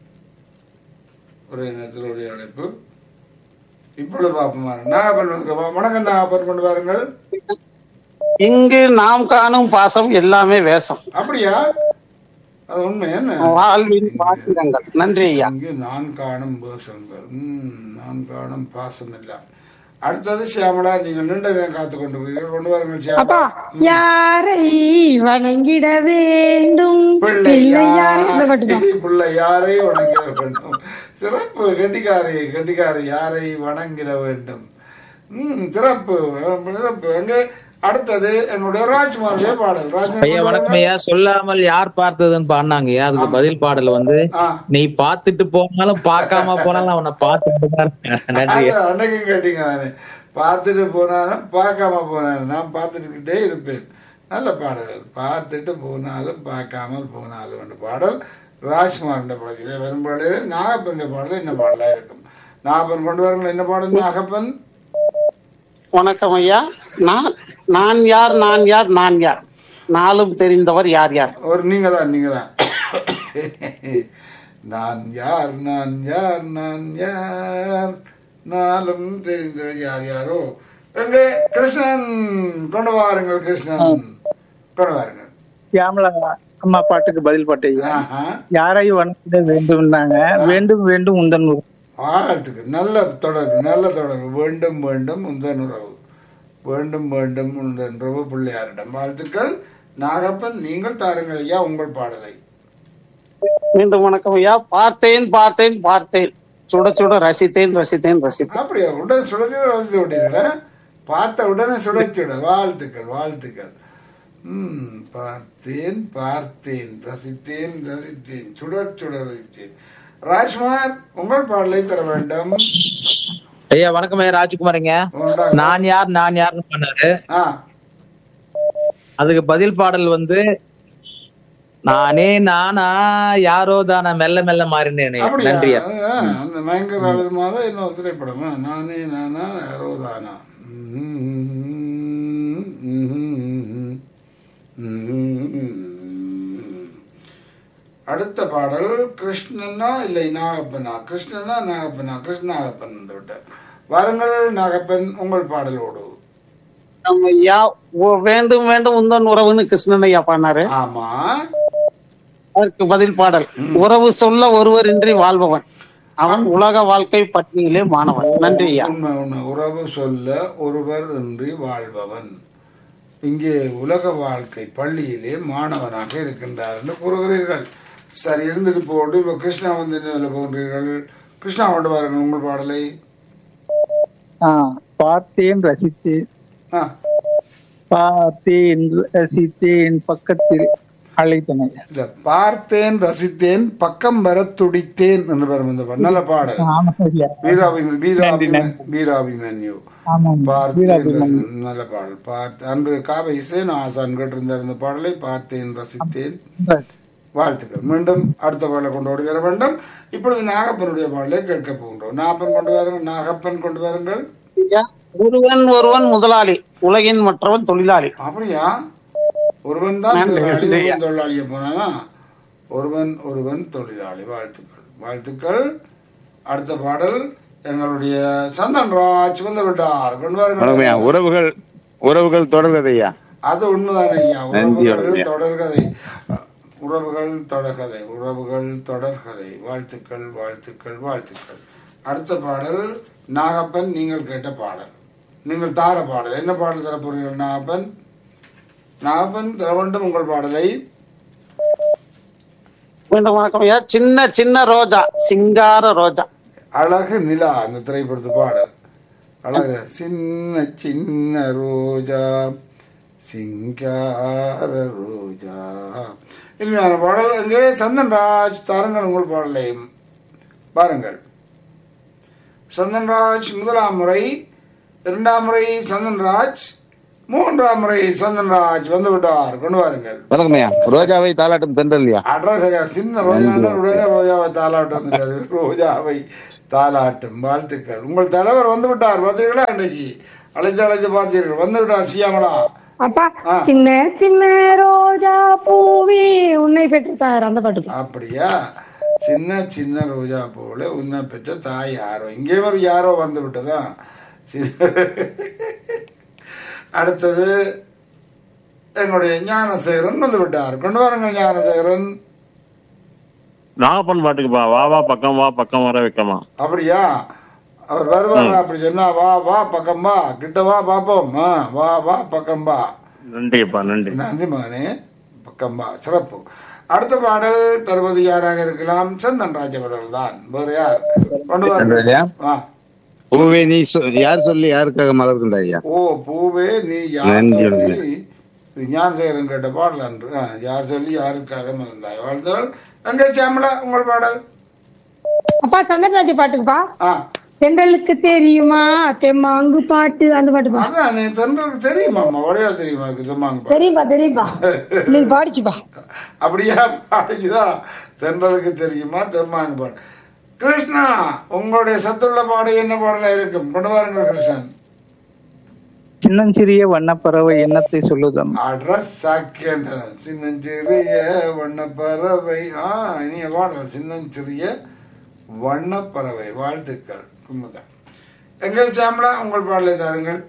ஒரே நேரத்தில் ஒரே அழைப்பு இப்பொழுது பார்ப்போமா நாகப்பன் வந்து வணக்கம் நாகப்பன் கொண்டு வாருங்கள் இங்கு நாம் காணும் பாசம் எல்லாமே வேஷம் அப்படியா அது உண்மை என்ன வாழ்வின் பாத்திரங்கள் நன்றி ஐயா அங்கே நான் காணும் வேஷங்கள் ம், நான் காணும் பாசம் எல்லாம் அடுத்தது சியாமலா நீங்கள் நீண்ட நேரம் காத்து கொண்டிருக்கிறீர்கள் கொண்டு வாருங்கள் அப்பா சியாமலா யாரை வணங்கிட வேண்டும் பிள்ளை பிள்ளையாரை இந்த பாட்டு தான். யாரை பிள்ளை யாரை வணங்கிட வேண்டும் சிறப்பு கெட்டிக்காரை கெட்டிக்காரை யாரை வணங்கிட வேண்டும் ம் சிறப்பு சிறப்பு எங்கே அடுத்தது என்னுடைய ராஜ்குமாருடைய பாடல் ஐயா வணக்கம் ராஜ்குமார் ஐயா சொல்லாமல் யார் பார்த்ததுன்னு பாடினாங்க ஐயா அதுக்கு பதில் பாடல் வந்து ஆ நீ பார்த்துட்டு போனாலும் பார்க்காம போனாலும் அவனை பார்த்துட்டு தான் இருக்கேன். நன்றி ஐயா. அது அன்னைக்கும் கேட்டீங்க நானு பார்த்துட்டு போனாலும் பார்க்காம போனாலும் நான் பார்த்துட்டுக்கிட்டே இருப்பேன் நல்ல பாடல்கள் பார்த்துட்டு போனாலும் பார்க்காமல் போனாலும் என்ற பாடல் ராஜ்குமார் படத்தில் வரும்பாடு நாகப்பன் பாடல் என்ன பாடலாக இருக்கும் நாகப்பன் கொண்டு வரங்கள் என்ன பாடல் நாகப்பன் வணக்கம் ஐயா நான் நான் யார் நான் யார் நான் யார் நாளும் தெரிந்தவர் யார் யார் ஒரு நீங்க தான் நீங்க தான் நான் யார் நான் யார் நான் யார் நாளும் தெரிந்தவர் யார் யாரோ எங்கே கிருஷ்ணன் கொண்டு வாருங்கள் கிருஷ்ணன் கொண்டு வாருங்கள் சியாமலா அம்மா பாட்டுக்கு பதில் பாட்டு ஐயா ஆஹா யாரையும் வணங்கிட வேண்டும்னாங்க வேண்டும் வேண்டும் உந்தன் உறவு. வாழ்த்துக்கு நல்ல தொடர்பு நல்ல தொடர்பு வேண்டும் வேண்டும் உந்தன் உறவு வேண்டும் வேண்டும் உந்தன் உறவு பிள்ளையாரிடம் வாழ்த்துக்கள் நாகப்பன் நீங்கள் தாருங்கள் ஐயா உங்கள் பாடலை மீண்டும் வணக்கம் ஐயா பார்த்தேன் பார்த்தேன் பார்த்தேன் சுட சுட ரசித்தேன் ரசித்தேன் ரசித்தேன் அப்படியா உடனே சுடச்சுட ரசித்து விட்டீங்களா பார்த்த உடனே சுடச்சுட வாழ்த்துக்கள் வாழ்த்துக்கள் ம் பார்த்தேன் பார்த்தேன் ரசித்தேன் ரசித்தேன் சுட சுட ரசித்தேன் ராஜ்குமார் உங்கள் பாடலை தர வேண்டும் ஐயா வணக்கம் ஐயா ராஜ்குமாருங்க உண்டாக. நான் யார் நான் யார்னு பண்ணாரு ஆ அதுக்கு பதில் பாடல் வந்து நானே நானா யாரோ தானா மெல்ல மெல்ல மாறினேனே அப்படியா நன்றியா ஆ, அந்த மயங்கர அழகு மாதம் இன்னொரு திரைப்படமா நானே நானா யாரோ தானா அடுத்த பாடல் கிருஷ்ணனா இல்லை நாகப்பனா கிருஷ்ணனா நாகப்பனா கிருஷ்ண நாகப்பன் வந்து விட்டார் வாருங்கள் நாகப்பன் உங்கள் பாடலோடு நம்ம ஐயா ஓ- வேண்டும் வேண்டும் உந்தன் உறவுன்னு கிருஷ்ணன் ஐயா பாடினாரு ஆமா அதற்கு பதில் பாடல் உறவு சொல்ல ஒருவரின்றி வாழ்பவன் அவன் உலக வாழ்க்கை பட்டியலே மாணவன் நன்றி ஐயா உண்மை உண்மை உறவு சொல்ல ஒருவர் இன்றி வாழ்பவன் இங்கே உலக வாழ்க்கை பள்ளியிலே மாணவனாக இருக்கின்றார் என்று கூறுகிறீர்கள் சரி இருந்துட்டு போட்டு இப்போ கிருஷ்ணா வந்து என்ன போகிறீர்கள் கிருஷ்ணா கொண்டு வாருங்கள் உங்கள் பாடலை ஆ, பார்த்தேன் ரசித்தேன் ஆ பார்த்தேன் ரசித்தேன் பக்கத்தில் அழைத்தனை இல்ல பார்த்தேன் ரசித்தேன் பக்கம் வர துடித்தேன் என்று வரும் இந்த பாடல் நல்ல பாடல் ஆமா ஐயா வீராபிம வீராபிமன் வீராபிமன்யு ஆமாம் பார்த்தேன் ரசி- நல்ல பாடல் பார்த்து அன்று காவை இசேன் ஆசான் கேட்டிருந்தார் இந்த பாடலை பார்த்தேன் ரசித்தேன் வாழ்த்துக்கள் மீண்டும் அடுத்த பாடலை கொண்டு ஓடி வர வேண்டும் இப்பொழுது நாகப்பனுடைய பாடலை கேட்க போகின்றோம் நாகப்பன் கொண்டு வாருங்கள் நாகப்பன் கொண்டு வாருங்கள் ஐயா, ஒருவன் ஒருவன் முதலாளி உலகின் மற்றவன் தொழிலாளி அப்படியா ஒருவன் தான் நன்றி, முதலாளி, நன்றி. ஒருவன் தொழிலாளியை போனானா ஒருவன் ஒருவன் தொழிலாளி வாழ்த்துக்கள் வாழ்த்துக்கள் அடுத்த பாடல் எங்களுடைய சந்தன் ராஜ் வந்து விட்டார் கொண்டு வணக்கம் ஐயா வாருங்கள் உறவுகள் உறவுகள் தொடர்கதை ஐயா அது உண்மைதான் ஐயா நன்றி, உறவுகள் ஐயா. தொடர்கதை உறவுகள் தொடர்கதை உறவுகள் தொடர்கதை வாழ்த்துக்கள் வாழ்த்துக்கள் வாழ்த்துக்கள் அடுத்த பாடல் நாகப்பன் நீங்கள் கேட்ட பாடல் நீங்கள் தார பாடல் என்ன பாடல் தர போறீர்கள் நாகப்பன் நாகப்பன் தர வேண்டும் உங்கள் பாடலை மீண்டும் வணக்கம் ஐயா சின்ன சின்ன ரோஜா சிங்கார ரோஜா அழகு நிலா அந்த திரைப்படத்து பாடல் அழகு சின்ன சின்ன ரோஜா சிங்கார ரோஜா இனிமையான பாடல் எங்கே சந்தன்ராஜ் தாருங்கள் உங்கள் பாடலை பாருங்கள் சந்தன்ராஜ் முதலாம் முறை இரண்டாம் முறை சந்தன்ராஜ் மூன்றாம் முறை சந்தன்ராஜ் வந்து விட்டார் கொண்டு வாருங்கள் வணக்கம் ஐயா ரோஜாவை தாலாட்டும் தென்றல்லையா அட்ரஸ் சின்ன ரோஜா உடனே ரோஜாவை தாளாட்டம் வந்துட்டாரு. ரோஜாவை தாளாட்டும் வாழ்த்துக்கள் உங்கள் தலைவர் வந்து விட்டார் பார்த்தீர்களா இன்னைக்கு அழைத்து அழைத்து பார்த்தீர்கள் வந்து விட்டார் சியாமலா அப்பா ஆ. சின்ன சின்ன ரோஜா பூவே உன்னை பெற்றுத்தார் அந்த பாட்டு அப்படியா சின்ன சின்ன ரோஜா போல உன்னை பெற்ற தாய் யாரோ இங்கே ஒரு யாரோ வந்து விட்டதா சி- அடுத்தது எங்களுடைய ஞானசேகரன் வந்து விட்டார் கொண்டு வாருங்கள் ஞானசேகரன் நாகப்பன் பாட்டுக்குப்பா வா வா பக்கம் வா பக்கம் வர வைக்கமா அப்படியா அவர் வருவார் அப்படி சொன்னா வா வா பக்கம் வா கிட்ட வா பாப்போம் ஆ, வா வா பக்கம் வா நன்றிப்பா நன்றி நன்றி மகனே பக்கம் வா சிறப்பு அடுத்த பாடல் தருவது யாராக இருக்கலாம் சந்தன் ராஜ் அவர்கள் தான் வேறு யார் கொண்டு இல்லையா? வாருங்கள் ஆ பூவே நீ சொ- யார் சொல்லி யாருக்காக மலர்கின்ற ஐயா ஓ பூவே நீ யார் நன்றி, சொல்லி இது ஞானசேகரன் கேட்ட பாடல் அன்று ஆ, யார் சொல்லி யாருக்காக மறந்தாய் வாழ்த்துகள் எங்கே சாமலா உங்கள் பாடல் அப்பா சந்தன்ராஜ் பாட்டுக்குப்பா ஆ தென்றலுக்கு தெரியுமா தெம்மாங்கு பாட்டு அந்த பாட்டுப்பா அதான் நீ தென்றலுக்கு தெரியுமாம்மா உடையா தெரியுமா இதுமாங்க பாடல் தெரியும்பா தெரியும்பா நீ பாடிச்சுப்பா அப்படியா பாடிச்சுதான் தென்றலுக்கு தெரியுமா தெம்மாங்க பாடு கிருஷ்ணா உங்களுடைய சத்துள்ள பாடு என்ன பாடலா இருக்கும் கொண்டு வாருங்கள் கிருஷ்ணன் சின்னஞ்சிறிய வண்ணப்பறவை எண்ணத்தை சொல்லுதம் அட்ரஸ் சாக்கியன்றன் சின்னஞ்சிறிய வண்ணப்பறவை ஆ இனிய பாடல் சின்னஞ்சிறிய வண்ணப்பறவை வாழ்த்துக்கள் குமுதம் எங்கே சியாமலா உங்கள் பாடலை தாருங்கள்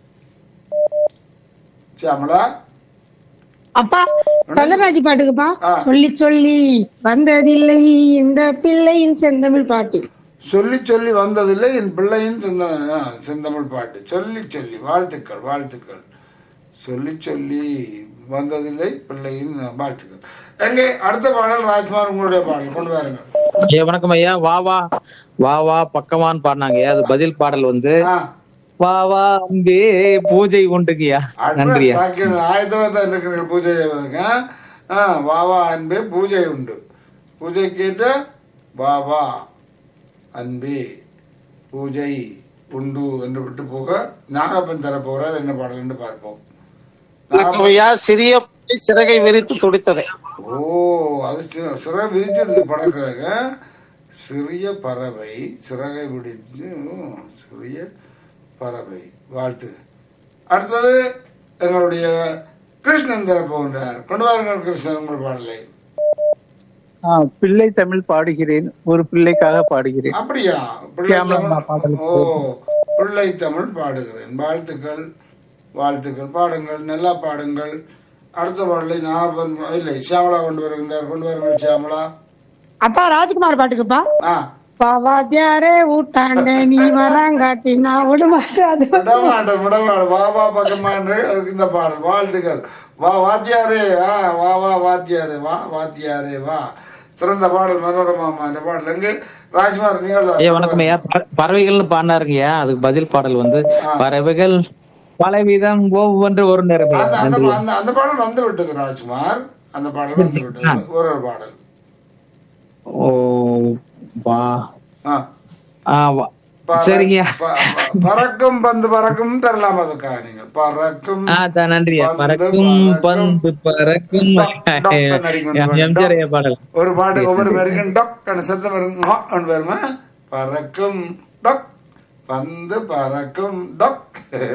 சியாமலா அப்பா சந்தன்ராஜ் பாட்டுக்குப்பா ஆ. சொல்லி சொல்லி வந்ததில்லை இந்த பிள்ளையின் செந்தமிழ் பாட்டு சொல்லி சொல்லி வந்ததில்லை என் பிள்ளையின் சிந்தனை ஆ, செந்தமிழ் பாட்டு சொல்லி சொல்லி வாழ்த்துக்கள் வாழ்த்துக்கள் சொல்லி சொல்லி வந்ததில்லை பிள்ளையின் வாழ்த்துக்கள் எங்கே அடுத்த பாடல் ராஜ்குமார் உங்களுடைய பாடல் கொண்டு வாருங்கள் ஐயா வணக்கம் ஐயா வா வா வா வா பக்கமான்னு பாடினாங்க ஐயா அது பதில் பாடல் வந்து ஆ வா வா அன்பே பூஜை உண்டுங்கய்யா நன்றியா சாக்கியம் ஆயத்தமாக தான் இருக்கிறீர்கள் பூஜை செய்வதற்கு ஆ? ஆ வா வா அன்பே பூஜை உண்டு பூஜை கேட்ட வா வா அன்பே பூஜை உண்டு என்று விட்டு போக நாகப்பன் தர போகிறார் என்ன பாடல் என்று பார்ப்போம் வணக்கம் ஐயா சிறிய புலி சிறகை விரித்து துடித்தது ஓ அது சிற- சிறகை விரிச்சிடுது படக்காக சிறிய பறவை சிறகை விடித்து ஓ, சிறிய பறவை வாழ்த்து அடுத்தது எங்களுடைய கிருஷ்ணன் தர போகின்றார் கொண்டு வாருங்கள் கிருஷ்ணன் உங்கள் பாடலை ஆ, பிள்ளை தமிழ் பாடுகிறேன் ஒரு பிள்ளைக்காக பாடுகிறேன் அப்படியா பிள்ளை கேமரா தமிழ் பாடல். ஓ பிள்ளை தமிழ் பாடுகிறேன் வாழ்த்துக்கள் வாழ்த்துக்கள் பாடுங்கள் நல்லா பாடுங்கள் அடுத்த பாடலை நான் இல்லை சியாமலா கொண்டு வருகின்றார் கொண்டு வாருங்கள் சியாமலா அப்பா ராஜ்குமார் பாட்டுக்குப்பா ஆ பாவாத்தியாரே ஊட்டாண்ட நீ வராங்காட்டி நான் விட மாட்டேன் அது விடமாட்டேன் விடமாட்டேன் வா வா பக்கமான்று அதுக்கு இந்த பாடல் வாழ்த்துக்கள் வா வாத்தியாரே ஆ வா வா வாத்தியாரே வா வாத்தியாரே வா சிறந்த பாடல் மனோரமாமா இந்த பாடல் எங்கு ராஜ்குமார் நீங்கள் தான். ஐயா வணக்கம் ஐயா ப- பறவைகள்னு பாடினாருங்கய்யா அதுக்கு பதில் பாடல் வந்து பறவைகள் பலவிதம் ஒவ்வொன்று ஒரு நிறமே அந்த அந்த நன்றி அந்த அந்த பாடல் வந்து விட்டது ராஜ்குமார் அந்த பாடல் வந்து விட்டது ஒரு ஒரு பாடல் ஓ வா ஆ ஆ, வா. பற- சரிங்கய்யா ப- ப- பறக்கும் பந்து பறக்கும் தரலாம் அதுக்காக நீங்கள் பறக்கும் ஆ த- நன்றியா பந்து பறக்கும் பறக்கும். பந்து பறக்கும் டக், டக் அடிக்கும் அந்த பாடல். எம்ஜிஆர் ஐயா பாடல் ஒரு பாட்டு ஒவ்வொரு பேருக்கும் டொக் அந்த சத்தம் வரும் ஆ, ன்னு வருமா பறக்கும் டொக் பந்து பறக்கும் டொக்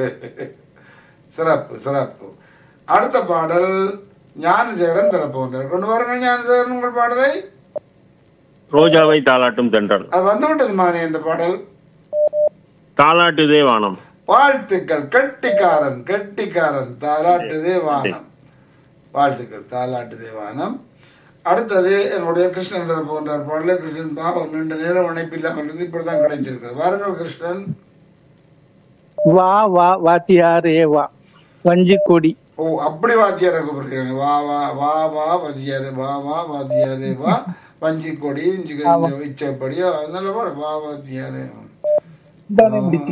சிறப்பு சிறப்பு அடுத்த பாடல் ஞானசேகரன் தரப்போன்றார் கொண்டு வாருங்கள் ஞானசேகரன் உங்கள் பாடலை ரோஜாவை தாளாட்டும் தென்றல் அது வந்து விட்டது மானே இந்த பாடல் தாளாட்டுதே வானம் வாழ்த்துக்கள் கெட்டிக்காரன் கெட்டிக்காரன் தாலாட்டுதே வானம் வாழ்த்துக்கள் தாலாட்டுதே வானம் அடுத்தது என்னுடைய கிருஷ்ணன் தர போன்றார் பாடல கிருஷ்ணன் பாவம் நீண்ட நேரம் இணைப்பு இல்லாமல் இருந்து இப்படிதான் கிடைச்சிருக்கிறது வாருங்கள் கிருஷ்ணன் வா வா வாத்தியாரே வா வஞ்சி கொடி ஓ அப்படி வாத்தியாரை கூப்பிடுறீங்க வா வா வா வா வாத்தியாரே வா வா வாத்தியாரே வா வஞ்சி கொடி இஞ்சி இச்சப்படி அதனால பாடு வா வாத்தியாரே தானே முடிச்சு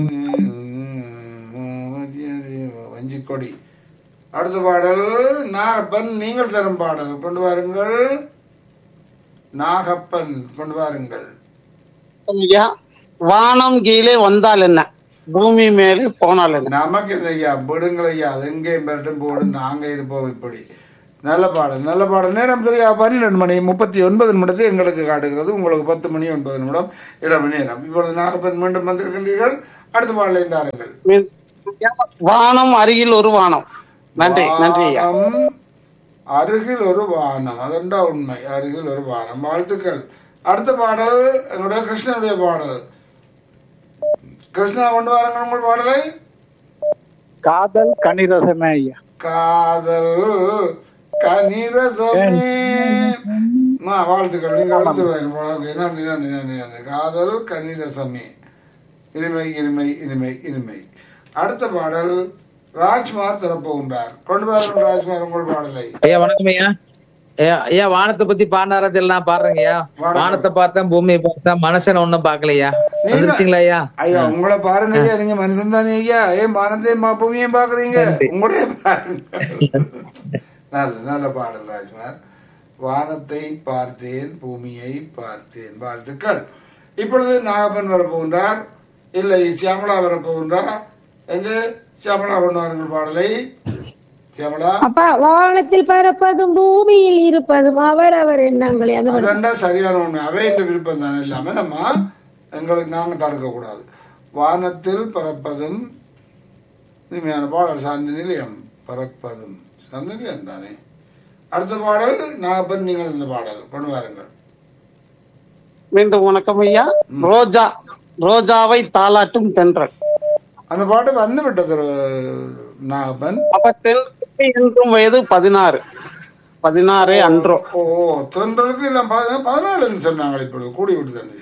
வஞ்சிக்கொடி அடுத்த பாடல் நாகப்பன் நீங்கள் தரும் பாடல் கொண்டு வாருங்கள் நாகப்பன் கொண்டு வாருங்கள் ஐயா வானம் கீழே வந்தால் என்ன பூமி மேலே போனால் என்ன நமக்கு இல்லை ஐயா விடுங்கள் ஐயா அது எங்கேயும் பெரட்டும் போடு நாங்க இருப்போம் இப்படி நல்ல பாடல் நல்ல பாடல் நேரம் சரியா பன்னிரெண்டு மணி முப்பத்தி ஒன்பது நிமிடத்தை எங்களுக்கு காட்டுகிறது உங்களுக்கு பத்து மணி ஒன்பது நிமிடம் இரவு நேரம் இப்பொழுது நாகப்பன் மீண்டும் வந்திருக்கின்றீர்கள் அடுத்த பாடலை தாருங்கள் மீன்- வானம் அருகில் ஒரு வானம் நன்றி நன்றி ஐயா வானம், அருகில் ஒரு வானம் அதெண்டா உண்மை அருகில் ஒரு வானம் வாழ்த்துக்கள் அடுத்த பாடல் எங்களுடைய கிருஷ்ணனுடைய பாடல் கிருஷ்ணா கொண்டு வாருங்கள் உங்கள் பாடலை காதல் கனிரசமே ஐயா காதல் கனிரசமே மா, வாழ்த்துக்கள் நீங்கள் எழுத்துருவாங்க நன்றி நன்றி நன்றி நன்றி காதல் கனிரசமே இனிமை இனிமை இனிமை இனிமை அடுத்த பாடல் ராஜ்குமார் திறப்புகின்றார் கொண்டு வாருங்கள் ராஜ்குமார் உங்கள் பாடலை ஐயா வணக்கம் ஐயா ஐயா ஐயா வானத்தை பத்தி பாண்டாரது எல்லாம் பாடுறேங்க ஐயா வணக்கம். வானத்தை பார்த்தேன் பூமியை பார்த்தேன் மனசனை ஒண்ணும் பாக்கலையா நீங்க- வந்துருச்சுங்களா ஐயா ஐயா உங்களை பாருங்க ஐயா நீங்க மனுஷன் தானே ஐயா ஏன் வானத்தையும் மா- பூமியையும் பாக்குறீங்க உங்களே பாருங்க நல்ல நல்ல பாடல் ராஜ்குமார் வானத்தை பார்த்தேன் பூமியை பார்த்தேன் வாழ்த்துக்கள் இப்பொழுது நாகப்பன் வரப்போகின்றார் இல்லை சியாமலா வரப்போகின்றார் எங்கே சியாமலா பண்ணுவார்கள் பாடலை சியாமலா அப்பா வானத்தில் பறப்பதும் பூமியில் இருப்பதும் அவர் அவர் எண்ணங்களே அந்த மாதிரி அதண்டா சரியான ஒண்ணு அவை என்ற விருப்பம் தானே இல்லாம நம்ம எங்களுக்கு நாங்க தடுக்க கூடாது வானத்தில் பறப்பதும் இனிமையான பாடல் சாந்தி நிலையம் பறப்பதும் சாந்தி நிலையம் தானே அடுத்த பாடல் நாகப்பன் நீங்கள் இந்த பாடல் கொண்டு வாருங்கள் மீண்டும் வணக்கம் ஐயா ரோஜா ரோஜாவை தாளாட்டும் தென்றல் அந்த பாட்டு வந்து விட்டது நாகப்பன் அப்ப தென்றல் என்றும் வயது பதினாறு பதினாறே அன்றோ ஓ தொண்டருக்கு இல்லை பதினாலுன்னு சொன்னாங்க இப்பொழுது கூடி விட்டு தானே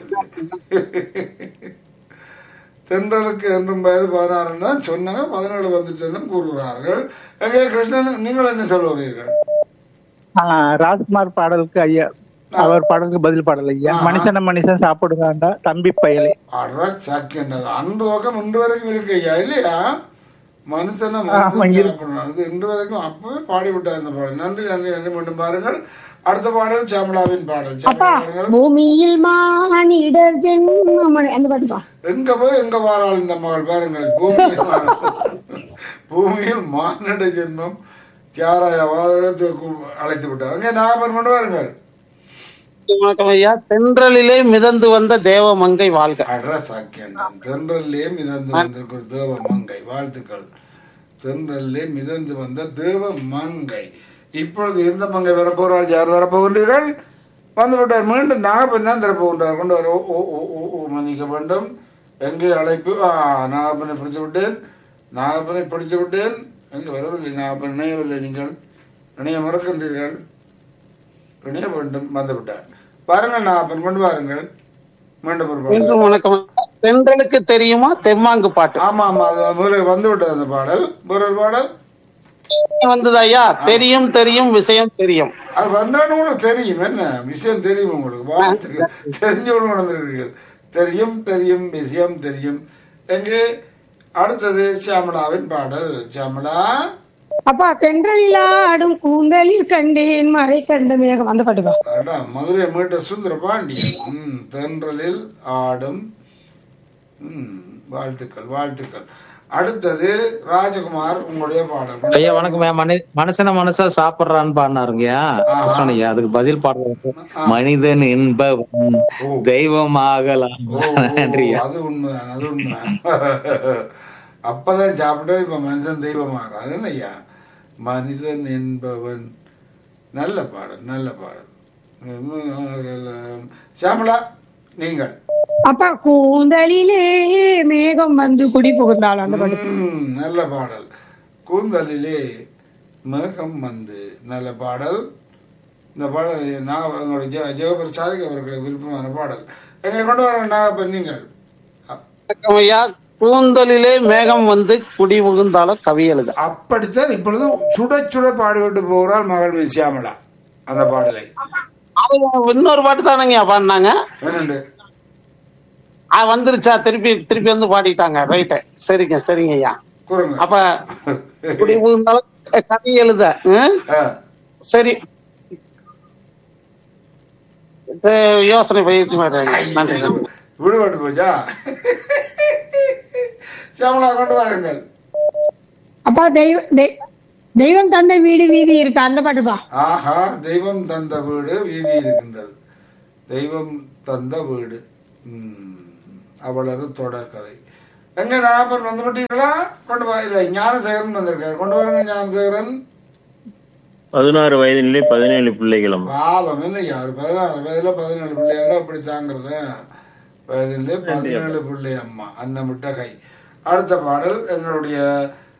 சொல்லி தென்றலுக்கு என்றும் வயது பதினாறுன்னு தான் சொன்னாங்க பதினேழு வந்துச்சுன்னு கூறுகிறார்கள் எங்கே கிருஷ்ணன் நீங்கள் என்ன சொல்லுகிறீர்கள் ஆஹ் ராஜ்குமார் பாடலுக்கு ஐயா அவர் பாடலுக்கு பதில் பாடல் ஐயா ஆஹா. மனுஷன மனுஷன் சாப்பிடுறாண்டா தம்பி பயலே அட சாக்கியண்டது அன்று பக்கம் இன்று வரைக்கும் இருக்கு ஐயா இல்லையா மனுஷனை ஆமா, மனுஷன் இருக்கு. சாப்பிடணும் அது இன்று வரைக்கும் அப்பவே பாடி விட்டார் இந்த பாடல் நன்றி நன்றி நன்றி மீண்டும் பாருங்கள் அடுத்த பாடல் சாமலாவின் பாடல் அப்பா சாமலா பாருங்கள். பூமியில் மானிடர் ஜென்மம் அந்த பாட்டுப்பா எங்க போய் எங்க வாராள் இந்த மகள் பாருங்கள் பூமியில் வாராள். பூமியில் மானிட ஜென்மம் தியாராய வாதத்தை அழைத்து விட்டார் அங்கே நாகப்பன் கொண்டு வாருங்கள் வணக்கம் ஐயா தென்றலிலே மிதந்து வந்த தேவ மங்கை வாழ்க அட்ரா சாக்கியண்டான் தென்றல்லே மிதந்து வந்திருக்கிற தேவ மங்கை வாழ்த்துக்கள் தென்றல்லே மிதந்து வந்த தேவ மங்கை இப்பொழுது எந்த மங்கை வரப்போறாள் யார் வரப்போகின்றீர்கள் வந்து விட்டார் மீண்டும் நாகப்பன் தான் திறப்புகின்றார் கொண்டு வர ஓ ஓ ஓ ஓ, ஓ மன்னிக்க வேண்டும் எங்கே அழைப்பு ஆ நாகப்பனை பிடித்து விட்டேன் நாகப்பனை பிடித்து விட்டேன் எங்கே வரவில்லை நாகப்பன் இணையவில்லை நீங்கள் இணைய மறக்கின்றீர்கள் இணைய வேண்டும் வந்து விட்டார் பாருங்கள் நாகப்பன் கொண்டு வாருங்கள் மீண்டும் ஒரு பாடல். மீண்டும் வணக்கம் ஐயா. தென்றலுக்கு தெரியுமா தெம்மாங்கு பாட்டு ஆமா ஆமா அது முதல்ல வந்து விட்டது அந்த பாடல் ஒரு ஒரு பாடல் வந்தது ஐயா தெரியும் தெரியும் விஷயம் தெரியும் அது வந்தாலும் உங்களுக்கு தெரியும் என்ன விஷயம் தெரியும் உங்களுக்கு வாழ்த்துக்கள் தெரிஞ்சவங்க வந்திருக்கீர்கள் தெரியும் தெரியும் விஷயம் தெரியும் எங்கே அடுத்தது சியாமலாவின் பாடல் சியாமலா அப்பா தென்றலில் ஆடும் கூந்தலில் கண்டேன் மழை கண்ட மேகம் அந்த பாட்டுப்பா அடா மதுரை மீட்ட சுந்தர பாண்டியன் ம் தென்றலில் ஆடும் ம் வாழ்த்துக்கள் வாழ்த்துக்கள் அடுத்தது ராஜகுமார் உங்களுடைய பாடல் ஐயா வணக்கம் ஐயா மனி மனுஷன மனுஷா சாப்பிடுறான்னு பாடினாருங்கய்யா கிருஷ்ணன் ஐயா அதுக்கு பதில் பாடுறது மனிதன் என்பவன் தெய்வமாகலாம் ஓ, ஓ, நன்றி ஐயா அது உண்மைதான் அது உண்மைதான் அப்பதான் சாப்பிட்டா இப்ப மனுஷன் தெய்வமாகறான் அது என்ன ஐயா மனிதன் என்பவன் நல்ல பாடல் நல்ல பாடல் சியாமலா நீங்கள் அப்பா கூந்தலிலே மேகம் வந்து குடி புகுந்தாள் அந்த பாட்டு ம், நல்ல பாடல் கூந்தலிலே மேகம் வந்து நல்ல பாடல் இந்த பாடல் நான் எங்களுடைய ஜெ ஜெகபிரசாதிக் அவர்களுக்கு விருப்பமான பாடல் எங்க கொண்டு வர நாகப்பன் நீங்கள் வணக்கம் ஐயா கூந்தலிலே மேகம் வந்து குடி புகுந்தாலும் கவி எழுத அப்படித்தான் இப்பொழுது சுட சுட பாடிவிட்டு போகிறாள் மகள் மீ சியாமலா அந்த பாடலை அவங்க இன்னொரு பாட்டு தானங்க பாடினாங்க என்னண்டு ஆ, வந்துருச்சா திருப்பி திருப்பி வந்து பாடிட்டாங்க ரைட்டு சரிங்க சரிங்க ஐயா கூறுங்க அப்ப இப்படி இருந்தாலும் கதை எழுத ம்? ஆ, சரி இது யோசனை பயிற்சி மாதிரி நன்றி நன்றி விடுபட்டு போச்சா சியாமலா கொண்டு வாருங்கள் அப்பா தெய்வ தெய்- தெய்வம் தந்த வீடு வீதி இருக்கு அந்த பாட்டுப்பா ஆஹா தெய்வம் தந்த வீடு வீதி இருக்கின்றது தெய்வம் தந்த வீடு ம், அவ்வளவு தொடர் கதை எங்க நாகப்பன் வந்து விட்டீங்களா கொண்டு வா இல்ல ஞானசேகரன் வந்திருக்காரு கொண்டு வாருங்க ஞானசேகரன் பதினாறு வயதிலே பதினேழு பிள்ளைகளும் பாவம் இல்லை யாரு பதினாறு வயதுல பதினேழு பிள்ளைகள அப்படி தாங்கிறத வயதிலே பதினேழு பிள்ளை அம்மா அன்னமிட்ட கை அடுத்த பாடல் எங்களுடைய